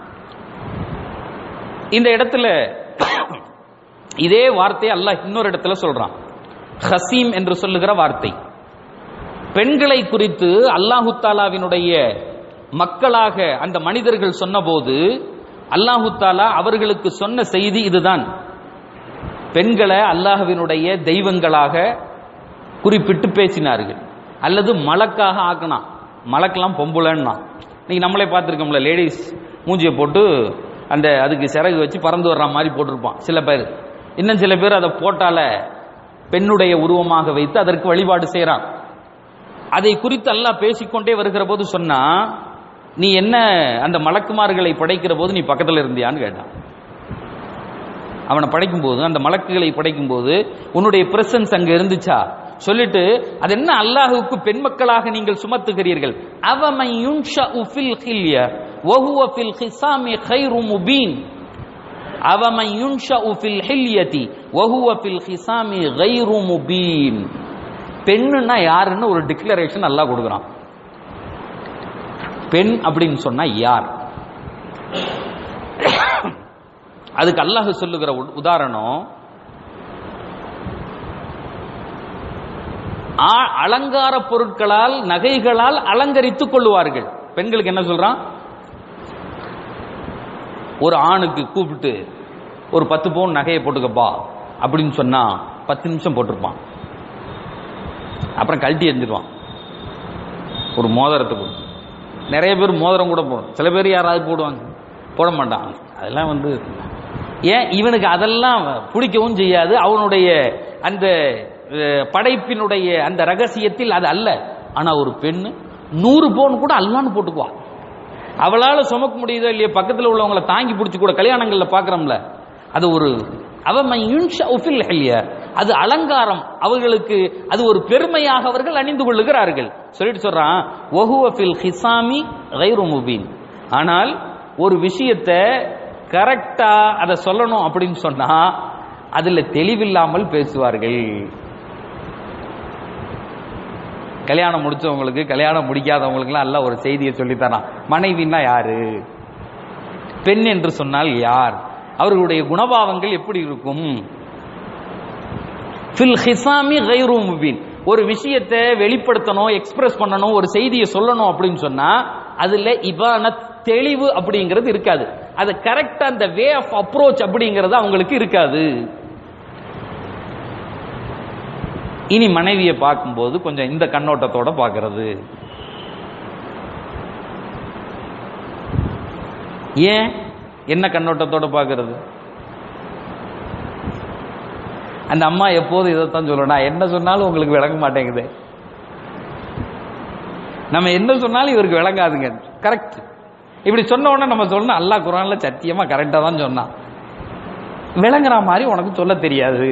இந்த இடத்துல இதே வார்த்தையை அல்லாஹ் இன்னொரு இடத்துல சொல்றான் ஹசீம் என்று சொல்லுகிற வார்த்தை பெண்களை குறித்து அல்லாஹு தாலாவினுடைய மக்களாக அந்த மனிதர்கள் சொன்னபோது அல்லாஹு தாலா அவர்களுக்கு சொன்ன செய்தி இதுதான் பெண்களை அல்லாஹ்வினுடைய தெய்வங்களாக குறிப்பிட்டு பேசினார்கள் அல்லது மலக்காக ஆக்கினான் மலக்கெல்லாம் பொம்புலன்னா இன்னைக்கு நம்மளே பார்த்துருக்கோம்ல லேடிஸ் மூஞ்சியை போட்டு அந்த அதுக்கு சிறகு வச்சு பறந்து வர்ற மாதிரி போட்டிருப்பான் சில பேர் இன்னும் சில பேர் அதை போட்டால பெண்ணுடைய உருவமாக வைத்து அதற்கு வழிபாடு செய்கிறான் அதை குறித்து அல்லாஹ் பேசிக்கொண்டே வருகிற போது சொன்னா நீ என்ன அந்த மலக்குமார்களை படைக்கிற போது நீ பக்கத்தில் இருந்தியான்னு கேட்டான் அவனை படைக்கும் போது அந்த மலக்குகளை படைக்கும் போது உன்னுடைய பிரசன்ஸ் அங்க இருந்துச்சா சொல்லிட்டு அது என்ன அல்லாஹுக்கு பெண் மக்களாக நீங்கள் சுமத்துகிறீர்கள் அவமை யுன்ஷஅு ஃபில் ஹில்ய வஹுவ ஃபில் ஹிசாமி கைரு முபீன் அவமை யுன்ஷஅு ஃபில் ஹில்யதி வஹுவ ஃபில் ஹிசாமி கைரு முபீன் பெண்ணுன்னா யாருன்னு ஒரு டிக்ளரேஷன் அல்லாஹ் கொடுக்குறான் பெண் அப்படின்னு சொன்னா யார் அதுக்கு அல்லாஹ் சொல்லுகிற உ- உதாரணம் ஆ- அலங்கார பொருட்களால் நகைகளால் அலங்கரித்துக் கொள்ளுவார்கள் பெண்களுக்கு என்ன சொல்றான் ஒரு ஆணுக்கு கூப்பிட்டு ஒரு பத்து பவுன் நகையை போட்டுக்கப்பா அப்படின்னு சொன்னா பத்து நிமிஷம் போட்டிருப்பான் அப்புறம் கழட்டி எரிஞ்சிருவான் ஒரு மோதிரத்தை கொடுத்து நிறைய பேர் மோதிரம் கூட போடும் சில பேர் யாராவது போடுவாங்க போட மாட்டாங்க அதெல்லாம் வந்து ஏன் இவனுக்கு அதெல்லாம் பிடிக்கவும் செய்யாது அவனுடைய அந்த அஹ், படைப்பினுடைய அந்த ரகசியத்தில் அது அல்ல ஆனா ஒரு பெண்ணு நூறு பவுன் கூட அல்லான்னு போட்டுக்குவா அவளால சுமக்க முடியுதோ இல்லையோ பக்கத்துல உள்ளவங்கள தாங்கி பிடிச்சி கூட கல்யாணங்கள்ல பாக்குறோம்ல அது ஒரு அவன் அது அலங்காரம் அவர்களுக்கு அது ஒரு பெருமையாக அவர்கள் அணிந்து கொள்ளுகிறார்கள் சொல்லிட்டு சொல்றான் ஒஹுவ ஃபில் ஹிசாமி கைரு முபீன் ஆனால் ஒரு விஷயத்தை கரெக்டா அதை சொல்லணும் அப்படின்னு சொன்னா அதுல தெளிவில்லாமல் பேசுவார்கள் கல்யாணம் முடிச்சவங்களுக்கு கல்யாணம் முடிக்காதவங்களுக்குலாம் எல்லாம் ஒரு செய்தியை சொல்லித்தரான் மனைவின்னா யாரு பெண் என்று சொன்னால் யார் அவர்களுடைய குணபாவங்கள் எப்படி இருக்கும் ஃபில் ஹிசாமி கைரு முபீன் ஒரு விஷயத்தை வெளிப்படுத்தணும் எக்ஸ்பிரஸ் பண்ணணும் ஒரு செய்தியை சொல்லணும் அப்படின்னு சொன்னா அதுல இபான தெளிவு அப்படிங்கிறது இருக்காது அது கரெக்டா அந்த வே ஆஃப் அப்ரோச் அப்படிங்கிறது அவங்களுக்கு இருக்காது இனி மனைவியை பார்க்கும்போது கொஞ்சம் இந்த கண்ணோட்டத்தோட பார்க்கிறது ஏன் என்ன கண்ணோட்டத்தோட பார்க்கிறது அந்த அம்மா எப்போதும் இதைத்தான் சொல்லணும் நான் என்ன சொன்னாலும் உங்களுக்கு விளங்க மாட்டேங்குது நம்ம என்ன சொன்னாலும் இவருக்கு விளங்காதுங்க கரெக்ட் இப்படி சொன்ன உடனே நம்ம சொல்லணும் அல்லாஹ் குரான்ல சத்தியமா கரெக்டா தான் சொன்னான் விளங்குற மாதிரி உனக்கு சொல்ல தெரியாது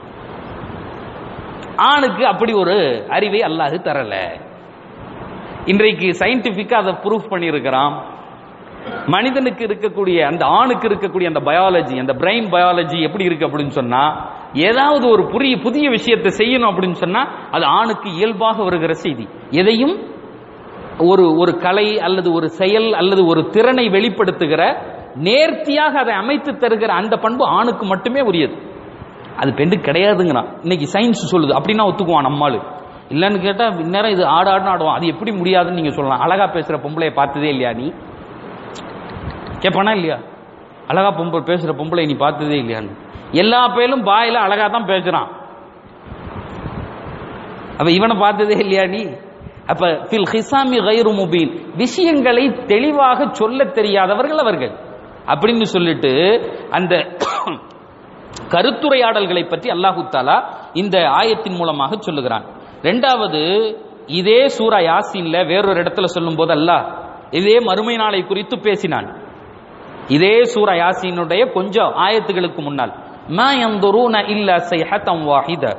ஆணுக்கு அப்படி ஒரு அறிவை அல்லாஹ் தரல இன்றைக்கு சயின்டிபிக்கா அதை ப்ரூஃப் பண்ணியிருக்கிறான் மனிதனுக்கு இருக்கக்கூடிய அந்த ஆணுக்கு இருக்கக்கூடிய அந்த பயாலஜி அந்த பிரெயின் பயாலஜி எப்படி இருக்கு அப்படின்னு சொன்னா ஏதாவது ஒரு புதிய புதிய விஷயத்தை செய்யணும் அப்படின்னு சொன்னா அது ஆணுக்கு இயல்பாக வருகிற செய்தி எதையும் ஒரு ஒரு கலை அல்லது ஒரு செயல் அல்லது ஒரு திறனை வெளிப்படுத்துகிற நேர்த்தியாக அதை அமைத்து தருகிற அந்த பண்பு ஆணுக்கு மட்டுமே உரியது அது பெண்ணுக்கு கிடையாதுங்கிறான் இன்னைக்கு சயின்ஸ் சொல்லுது அப்படின்னா ஒத்துக்குவான் நம்மாளு இல்லைன்னு கேட்டா இந்நேரம் இது ஆடு ஆடுன்னு ஆடுவான் அது எப்படி முடியாதுன்னு நீங்க சொல்லலாம் அழகா பேசுற பொம்பளைய பார்த்ததே இல்லையா நீ கேட்பானா இல்லையா அழகா பொம்பளை பேசுற பொம்பளை நீ பார்த்ததே இல்லையான்னு எல்லா பேரும் பாயில அழகா தான் பேசுறான் அப்ப இவனை பார்த்ததே இல்லையா நீ அப்ப ஃபில் ஹிசாமி கைரு முபீன் விஷயங்களை தெளிவாக சொல்ல தெரியாதவர்கள் அவர்கள் அப்படின்னு சொல்லிட்டு அந்த கருத்துரையாடல்களை பற்றி அல்லாஹு தாலா இந்த ஆயத்தின் மூலமாக சொல்லுகிறான் ரெண்டாவது இதே சூரா யாசின்ல வேறொரு இடத்துல சொல்லும் போது அல்லாஹ் இதே மறுமை நாளை குறித்து பேசினான் இதே சூரா யாசினுடைய கொஞ்சம் ஆயத்துகளுக்கு முன்னால் ما ينظرون إلا صيحة واحدة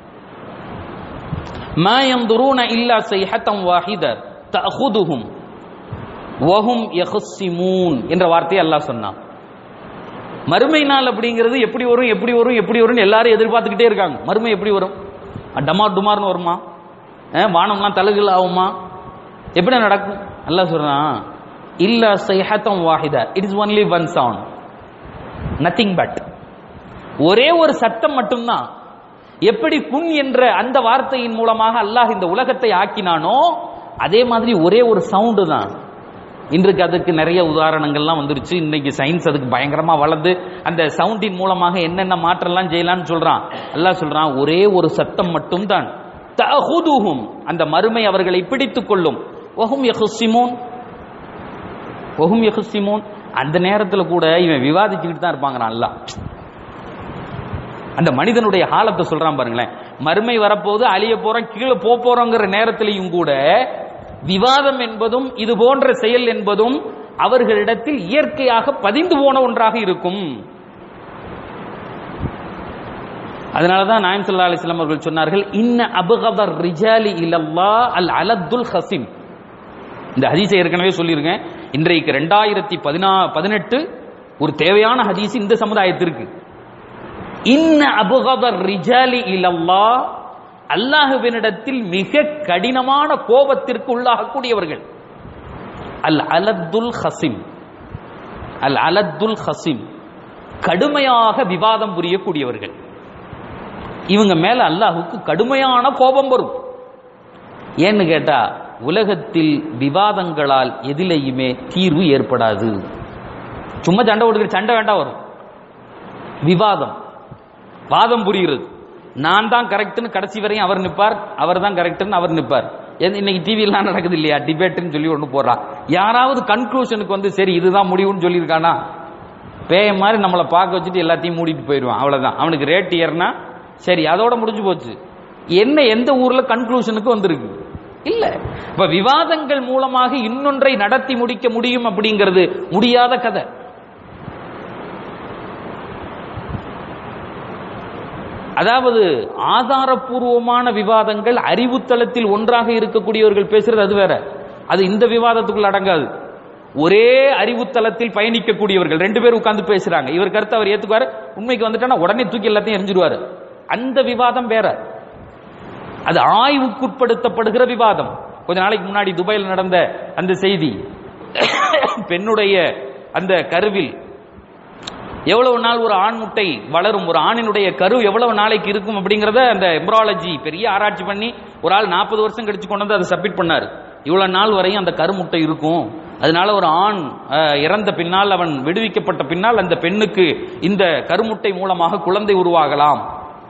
ما ينظرون إلا صيحة واحدة تأخذهم وهم يخصمون என்ற வார்த்தையை அல்லாஹ் சொன்னான் மறுமை நாள் அப்படிங்கிறது எப்படி வரும் எப்படி வரும் எப்படி வரும்னு எல்லாரும் எதிர்பார்த்துக்கிட்டே இருக்காங்க மறுமை எப்படி வரும் டமார் டுமார்னு வருமா அஹ் வானம்லாம் தலகுல ஆகுமா எப்படி நடக்கும் அல்லாஹ் சொல்றான் இல்ல சைஹத்தம் வாஹிதா it is only one sound nothing but ஒரே ஒரு சத்தம் மட்டும்தான் எப்படி குன் என்ற அந்த வார்த்தையின் மூலமாக அல்லாஹ் இந்த உலகத்தை ஆக்கினானோ அதே மாதிரி ஒரே ஒரு சவுண்டு தான் இன்றைக்கு அதுக்கு நிறைய உதாரணங்கள்லாம் வந்துருச்சு இன்னைக்கு சயின்ஸ் அதுக்கு பயங்கரமா வளர்ந்து அந்த சவுண்டின் மூலமாக என்னென்ன மாற்றம்லாம் செய்யலாம்னு சொல்றான் அல்லாஹ் சொல்றான் ஒரே ஒரு சத்தம் மட்டும்தான் தஹுதுஹும் அந்த மறுமை அவர்களை பிடித்துக் கொள்ளும் வஹும் யஹுசிமூன் வஹும் யஹுசிமூன் அந்த நேரத்துல கூட இவன் விவாதிச்சுக்கிட்டு தான் இருப்பாங்க அல்லாஹ் அந்த மனிதனுடைய ஹாலத்தை சொல்றான் பாருங்களேன் மறுமை வரப்போது அழிய போறோம் கீழே போக போறோங்கிற நேரத்திலையும் கூட விவாதம் என்பதும் இது போன்ற செயல் என்பதும் அவர்களிடத்தில் இயற்கையாக பதிந்து போன ஒன்றாக இருக்கும் அதனாலதான் நாயம் சல்லா அலிஸ்லாம் அவர்கள் சொன்னார்கள் இன்ன அபுகதர் ரிஜாலி இல்லல்லா அல் அலத்துல் ஹசிம் இந்த ஹதீஸை ஏற்கனவே சொல்லியிருக்கேன் இன்றைக்கு ரெண்டாயிரத்தி பதினா பதினெட்டு ஒரு தேவையான ஹதீஸ் இந்த சமுதாயத்திற்கு இன்ன அபுகதர் ரிஜாலி இல்லல்லா அல்லாஹுவினிடத்தில் மிக கடினமான கோபத்திற்கு உள்ளாகக்கூடியவர்கள் அல் அலத்துல் ஹசிம் அல் அலத்துல் ஹசிம் கடுமையாக விவாதம் புரியக்கூடியவர்கள் இவங்க மேல அல்லாஹுக்கு கடுமையான கோபம் வரும் ஏன்னு கேட்டா உலகத்தில் விவாதங்களால் எதிலையுமே தீர்வு ஏற்படாது சும்மா சண்டை கொடுக்குற சண்டை வேண்டாம் வரும் விவாதம் வாதம் புரிகிறது நான் தான் கரெக்ட்னு கடைசி வரையும் அவர் நிற்பார் அவர் தான் கரெக்ட்னு அவர் நிற்பார் இன்னைக்கு டிவிலாம் நடக்குது இல்லையா டிபேட்னு சொல்லி ஒன்று போடுறான் யாராவது கன்க்ளூஷனுக்கு வந்து சரி இதுதான் முடிவுன்னு சொல்லியிருக்கானா பேய மாதிரி நம்மளை பார்க்க வச்சுட்டு எல்லாத்தையும் மூடிட்டு போயிடுவான் அவ்வளவுதான் அவனுக்கு ரேட் ஏறினா சரி அதோட முடிஞ்சு போச்சு என்ன எந்த ஊர்ல கன்க்ளூஷனுக்கு வந்திருக்கு இல்ல இப்ப விவாதங்கள் மூலமாக இன்னொன்றை நடத்தி முடிக்க முடியும் அப்படிங்கிறது முடியாத கதை அதாவது ஆதாரபூர்வமான விவாதங்கள் அறிவுத்தளத்தில் ஒன்றாக இருக்கக்கூடியவர்கள் பேசுறது அது வேற அது இந்த விவாதத்துக்குள்ள அடங்காது ஒரே அறிவுத்தளத்தில் பயணிக்கக்கூடியவர்கள் ரெண்டு பேர் உட்கார்ந்து பேசுறாங்க இவர் கருத்து அவர் ஏத்துக்குவாரு உண்மைக்கு வந்துட்டானா உடனே தூக்கி எல்லாத்தையும் எரிஞ்சிருவாரு அந்த விவாதம் வேற அது ஆய்வுக்குட்படுத்தப்படுகிற விவாதம் கொஞ்ச நாளைக்கு முன்னாடி துபாயில் நடந்த அந்த செய்தி பெண்ணுடைய அந்த கருவில் எவ்வளவு நாள் ஒரு ஆண் முட்டை வளரும் ஒரு ஆணினுடைய கரு எவ்வளவு நாளைக்கு இருக்கும் அப்படிங்கறத அந்த எம்ப்ராலஜி பெரிய ஆராய்ச்சி பண்ணி ஒரு ஆள் நாற்பது வருஷம் கழிச்சு கொண்டு வந்து அதை சப்மிட் பண்ணாரு இவ்வளவு நாள் வரையும் அந்த கருமுட்டை இருக்கும் அதனால ஒரு ஆண் இறந்த பின்னால் அவன் விடுவிக்கப்பட்ட பின்னால் அந்த பெண்ணுக்கு இந்த கருமுட்டை மூலமாக குழந்தை உருவாகலாம்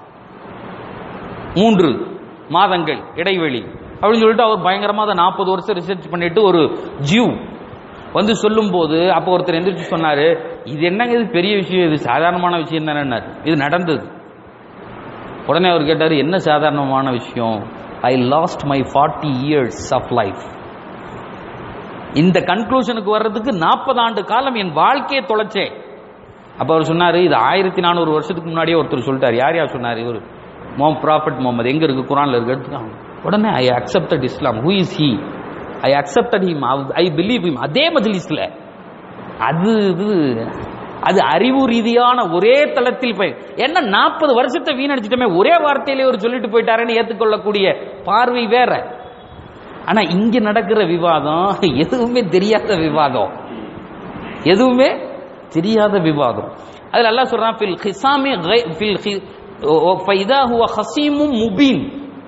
மூன்று மாதங்கள் இடைவெளி அப்படின்னு சொல்லிட்டு அவர் பயங்கரமா அதை நாற்பது வருஷம் ரிசர்ச் பண்ணிட்டு ஒரு ஜியூ வந்து சொல்லும் போது அப்போ ஒருத்தர் எந்திரிச்சு சொன்னாரு இது என்னங்க இது பெரிய விஷயம் இது சாதாரணமான விஷயம் தானே இது நடந்தது உடனே அவர் கேட்டார் என்ன சாதாரணமான விஷயம் I lost my forty years of life இந்த கன்க்ளூஷனுக்கு வர்றதுக்கு நாற்பது ஆண்டு காலம் என் வாழ்க்கையை தொலைச்சேன் அப்ப அவர் சொன்னாரு இது ஆயிரத்தி நானூறு வருஷத்துக்கு முன்னாடியே ஒருத்தர் சொல்லிட்டார் யார் யார் சொன்னார் இவர் மோம் ப்ராஃபட் முகமது எங்க இருக்கு குரான்ல இருக்கு எடுத்துக்காங்க உடனே I accepted Islam who is he I accepted him I believe him அதே மஜ்லிஸ்ல அது இது அது அறிவு ரீதியான ஒரே தளத்தில் போய் என்ன நாற்பது வருஷத்தை வீணடிச்சிட்டோமே ஒரே வார்த்தையிலே ஒரு சொல்லிட்டு போயிட்டாருன்னு ஏற்றுக்கொள்ளக்கூடிய பார்வை வேற ஆனா இங்க நடக்கிற விவாதம் எதுவுமே தெரியாத விவாதம் எதுவுமே தெரியாத விவாதம் அதுல அல்லாஹ் சொல்றான் ஃபில் ஹிசாமி ஃபில் ஃபைதா ஹுவ ஹசீமும் முபீன்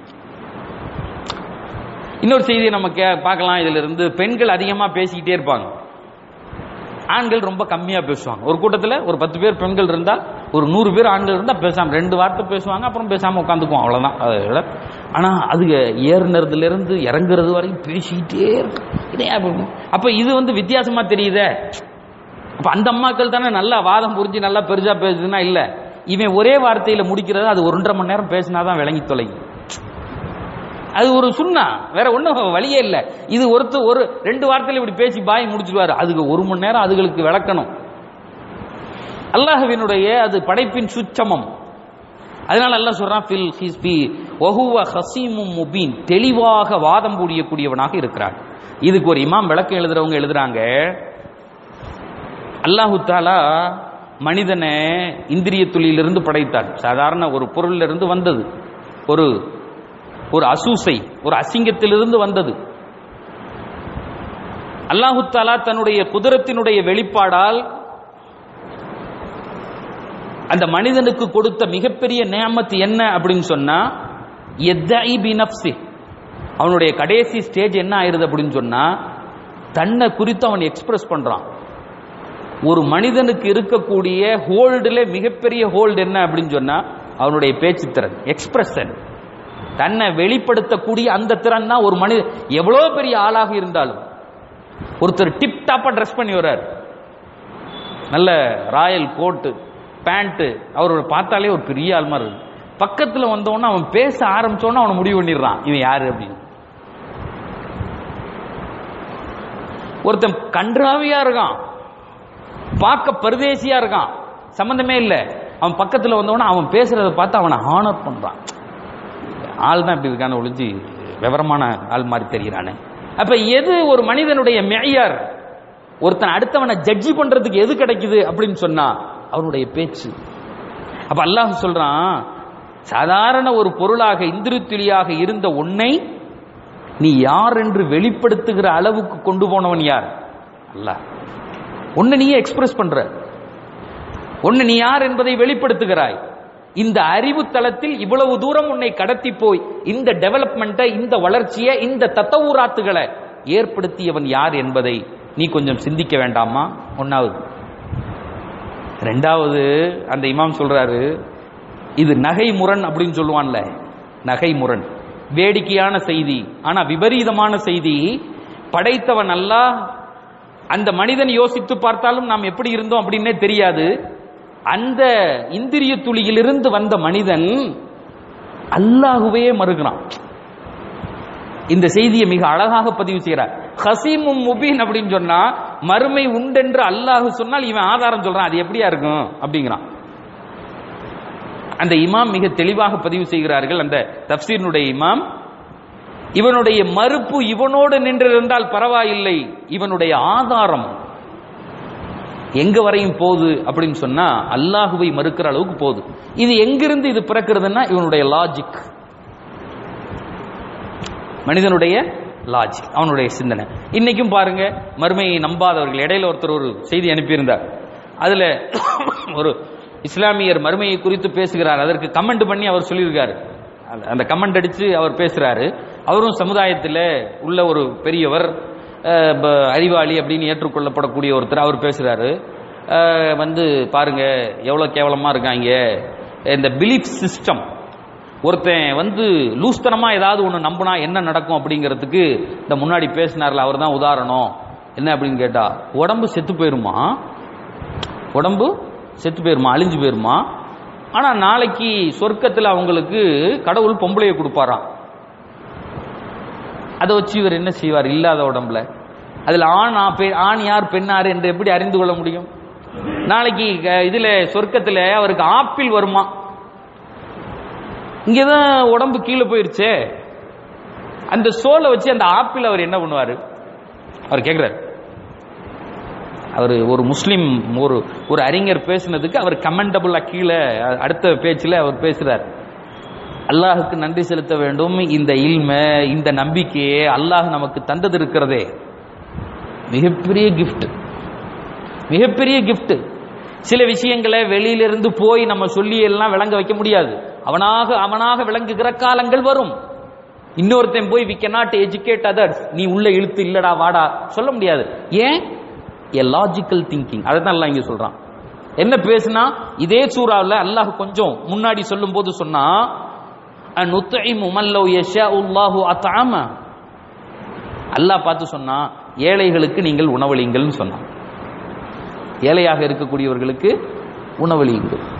இன்னொரு செய்தியை நம்ம கே பார்க்கலாம் இதுல இருந்து பெண்கள் அதிகமா பேசிக்கிட்டே இருப்பாங்க ஆண்கள் ரொம்ப கம்மியா பேசுவாங்க ஒரு கூட்டத்தில் ஒரு பத்து பேர் பெண்கள் இருந்தால் ஒரு நூறு பேர் ஆண்கள் இருந்தால் பேசாம ரெண்டு வார்த்தை பேசுவாங்க அப்புறம் பேசாம உட்காந்துக்குவோம் அவ்வளவுதான் அதை விட ஆனா அது ஏறுனதுல இருந்து இறங்குறது வரைக்கும் பேசிக்கிட்டே இருக்கு அப்ப இது வந்து வித்தியாசமா தெரியுதே அப்ப அந்த அம்மாக்கள் தானே நல்லா வாதம் புரிஞ்சு நல்லா பெருசா பேசுதுன்னா இல்ல இவன் ஒரே வார்த்தையில முடிக்கிறது அது ஒன்றரை மணி நேரம் பேசினாதான் விளங்கி தொலையும் அது ஒரு சுண்ணா வேற ஒன்றும் வழியே இல்லை இது ஒருத்தர் ஒரு ரெண்டு வார்த்தையில இப்படி பேசி பாய் முடிச்சிடுவாரு அதுக்கு ஒரு மணி நேரம் அதுகளுக்கு விளக்கணும் அல்லாஹ்வினுடைய அது படைப்பின் சுச்சமம் அதனால அல்லாஹ் சொல்றான் ஃபில் ஹிஸ்பி வஹுவ ஹசீமும் முபீன் தெளிவாக வாதம் புரியக்கூடியவனாக இருக்கிறான் இதுக்கு ஒரு இமாம் விளக்கம் எழுதுறவங்க எழுதுறாங்க அல்லாஹு தாலா மனிதனை இந்திரிய துளியிலிருந்து படைத்தான் சாதாரண ஒரு பொருள்ல இருந்து வந்தது ஒரு ஒரு அசூசை ஒரு அசிங்கத்திலிருந்து வந்தது அல்லாஹு தாலா தன்னுடைய குதிரத்தினுடைய வெளிப்பாடால் அந்த மனிதனுக்கு கொடுத்த மிகப்பெரிய நேமத்து என்ன அப்படின்னு சொன்னா எத்தஇ பினப்சி அவனுடைய கடைசி ஸ்டேஜ் என்ன ஆயிருது அப்படின்னு சொன்னா தன்னை குறித்து அவன் எக்ஸ்பிரஸ் பண்றான் ஒரு மனிதனுக்கு இருக்கக்கூடிய ஹோல்டுல மிகப்பெரிய ஹோல்டு என்ன அப்படின்னு சொன்னா அவனுடைய பேச்சு திறன் எக்ஸ்பிரஷன் தன்னை வெளிப்படுத்தக்கூடிய அந்த திறன் தான் ஒரு மனித எவ்வளோ பெரிய ஆளாக இருந்தாலும் ஒருத்தர் டிப் டாப்பா ட்ரெஸ் பண்ணி வர்றார் நல்ல ராயல் கோட்டு பேண்ட்டு அவர் பார்த்தாலே ஒரு பெரிய ஆள் மாதிரி இருக்கு பக்கத்தில் வந்தவொடனே அவன் பேச ஆரம்பிச்சோன்னா அவனை முடிவு பண்ணிடுறான் இவன் யாரு அப்படின்னு ஒருத்தன் கன்றாவியா இருக்கான் பார்க்க பரதேசியா இருக்கான் சம்பந்தமே இல்லை அவன் பக்கத்தில் வந்தவொடனே அவன் பேசுறத பார்த்து அவனை ஹானர் பண்றான் ஆள் தான் இப்படி இருக்கான ஒழிஞ்சு விவரமான ஆள் மாதிரி தெரிகிறானே அப்ப எது ஒரு மனிதனுடைய மேயார் ஒருத்தன் அடுத்தவனை ஜட்ஜி பண்றதுக்கு எது கிடைக்குது அப்படின்னு சொன்னா அவனுடைய பேச்சு அப்ப அல்லாஹ் சொல்றான் சாதாரண ஒரு பொருளாக இந்திரித்துளியாக இருந்த உன்னை நீ யார் என்று வெளிப்படுத்துகிற அளவுக்கு கொண்டு போனவன் யார் அல்லாஹ் உன்னை நீயே எக்ஸ்பிரஸ் பண்ற உன்னை நீ யார் என்பதை வெளிப்படுத்துகிறாய் இந்த அறிவு தளத்தில் இவ்வளவு தூரம் உன்னை கடத்தி போய் இந்த டெவலப்மெண்ட்டை இந்த வளர்ச்சியை இந்த தத்தவூராத்துகளை ஏற்படுத்தியவன் யார் என்பதை நீ கொஞ்சம் சிந்திக்க வேண்டாமா ஒன்னாவது ரெண்டாவது அந்த இமாம் சொல்றாரு இது நகை முரண் அப்படின்னு சொல்லுவான்ல நகை முரண் வேடிக்கையான செய்தி ஆனா விபரீதமான செய்தி படைத்தவன் அல்லாஹ் அந்த மனிதன் யோசித்து பார்த்தாலும் நாம் எப்படி இருந்தோம் அப்படின்னே தெரியாது அந்த இந்திரிய துளியிலிருந்து வந்த மனிதன் அல்லாஹுவே மறுக்கிறான் இந்த செய்தியை மிக அழகாக பதிவு செய்கிறார் ஹசீமும் முபீன் அப்படின்னு சொன்னா மறுமை உண்டென்று அல்லாஹ் சொன்னால் இவன் ஆதாரம் சொல்றான் அது எப்படியா இருக்கும் அப்படிங்கிறான் அந்த இமாம் மிக தெளிவாக பதிவு செய்கிறார்கள் அந்த தப்சீனுடைய இமாம் இவனுடைய மறுப்பு இவனோடு நின்றிருந்தால் பரவாயில்லை இவனுடைய ஆதாரம் எங்க வரையும் போகுது அப்படின்னு சொன்னா அல்லாஹுவை மறுக்கிற அளவுக்கு போகுது இது எங்கிருந்து இது பிறக்கிறதுன்னா இவனுடைய லாஜிக் மனிதனுடைய லாஜிக் அவனுடைய சிந்தனை இன்னைக்கும் பாருங்க மறுமையை நம்பாதவர்கள் இடையில ஒருத்தர் ஒரு செய்தி அனுப்பியிருந்தார் அதுல ஒரு இஸ்லாமியர் மறுமையை குறித்து பேசுகிறார் அதற்கு கமெண்ட் பண்ணி அவர் சொல்லியிருக்காரு அந்த- அந்த கமெண்ட் அடிச்சு அவர் பேசுறாரு அவரும் சமுதாயத்தில் உள்ள ஒரு பெரியவர் அஹ், ப- அறிவாளி அப்படின்னு ஏற்றுக்கொள்ளப்படக்கூடிய ஒருத்தர் அவர் பேசுறாரு அஹ், வந்து பாருங்க எவ்வளவு கேவலமா இருக்காங்க இந்த பிலீஃப் சிஸ்டம் ஒருத்தன் வந்து லூஸ்தனமா ஏதாவது ஒன்று நம்பினா என்ன நடக்கும் அப்படிங்கிறதுக்கு இந்த முன்னாடி பேசினார்ல அவர் தான் உதாரணம் என்ன அப்படின்னு கேட்டா உடம்பு செத்து போயிருமா உடம்பு செத்து போயிருமா அழிஞ்சு போயிருமா ஆனா நாளைக்கு சொர்க்கத்தில் அவங்களுக்கு கடவுள் பொம்பளையை கொடுப்பாராம் அதை வச்சு இவர் என்ன செய்வார் இல்லாத உடம்புல அதுல ஆண் ஆ- பெ- ஆண் யார் பெண் யார் என்று எப்படி அறிந்து கொள்ள முடியும் நாளைக்கு க- இதுல சொர்க்கத்துல அவருக்கு ஆப்பிள் வருமா இங்கதான் உடம்பு கீழே போயிருச்சே அந்த சோலை வச்சு அந்த ஆப்பிள் அவர் என்ன பண்ணுவாரு அவர் கேட்கிறார் அவர் ஒரு முஸ்லிம் ஒரு ஒரு அறிஞர் பேசினதுக்கு அவர் கமெண்டபுளா கீழே அ- அடுத்த பேச்சில் அவர் பேசுறார் அல்லாஹுக்கு நன்றி செலுத்த வேண்டும் இந்த இல்ம இந்த நம்பிக்கையை அல்லாஹ் நமக்கு தந்தது இருக்கிறதே மிகப்பெரிய gift மிகப்பெரிய gift சில விஷயங்களை வெளியிலிருந்து போய் நம்ம சொல்லி எல்லாம் விளங்க வைக்க முடியாது அவனாக அவனாக விளங்குகிற காலங்கள் வரும் இன்னொருத்தன் போய் வி cannot educate அதர்ஸ் நீ உள்ள இழுத்து இல்லடா வாடா சொல்ல முடியாது ஏன் எ லாஜிக்கல் திங்கிங் அதை தான் அல்லாஹ் இங்க சொல்றான் என்ன பேசுனா இதே சூறாவில் அல்லாஹ் கொஞ்சம் முன்னாடி சொல்லும் போது சொன்னா நுத்தைமு மல்லோ யஷா உல்லாஹு அத்தாம அல்லாஹ் பார்த்து சொன்னா ஏழைகளுக்கு நீங்கள் உணவளிங்கள்னு சொன்னான் ஏழையாக இருக்கக்கூடியவர்களுக்கு உணவளியுங்கள்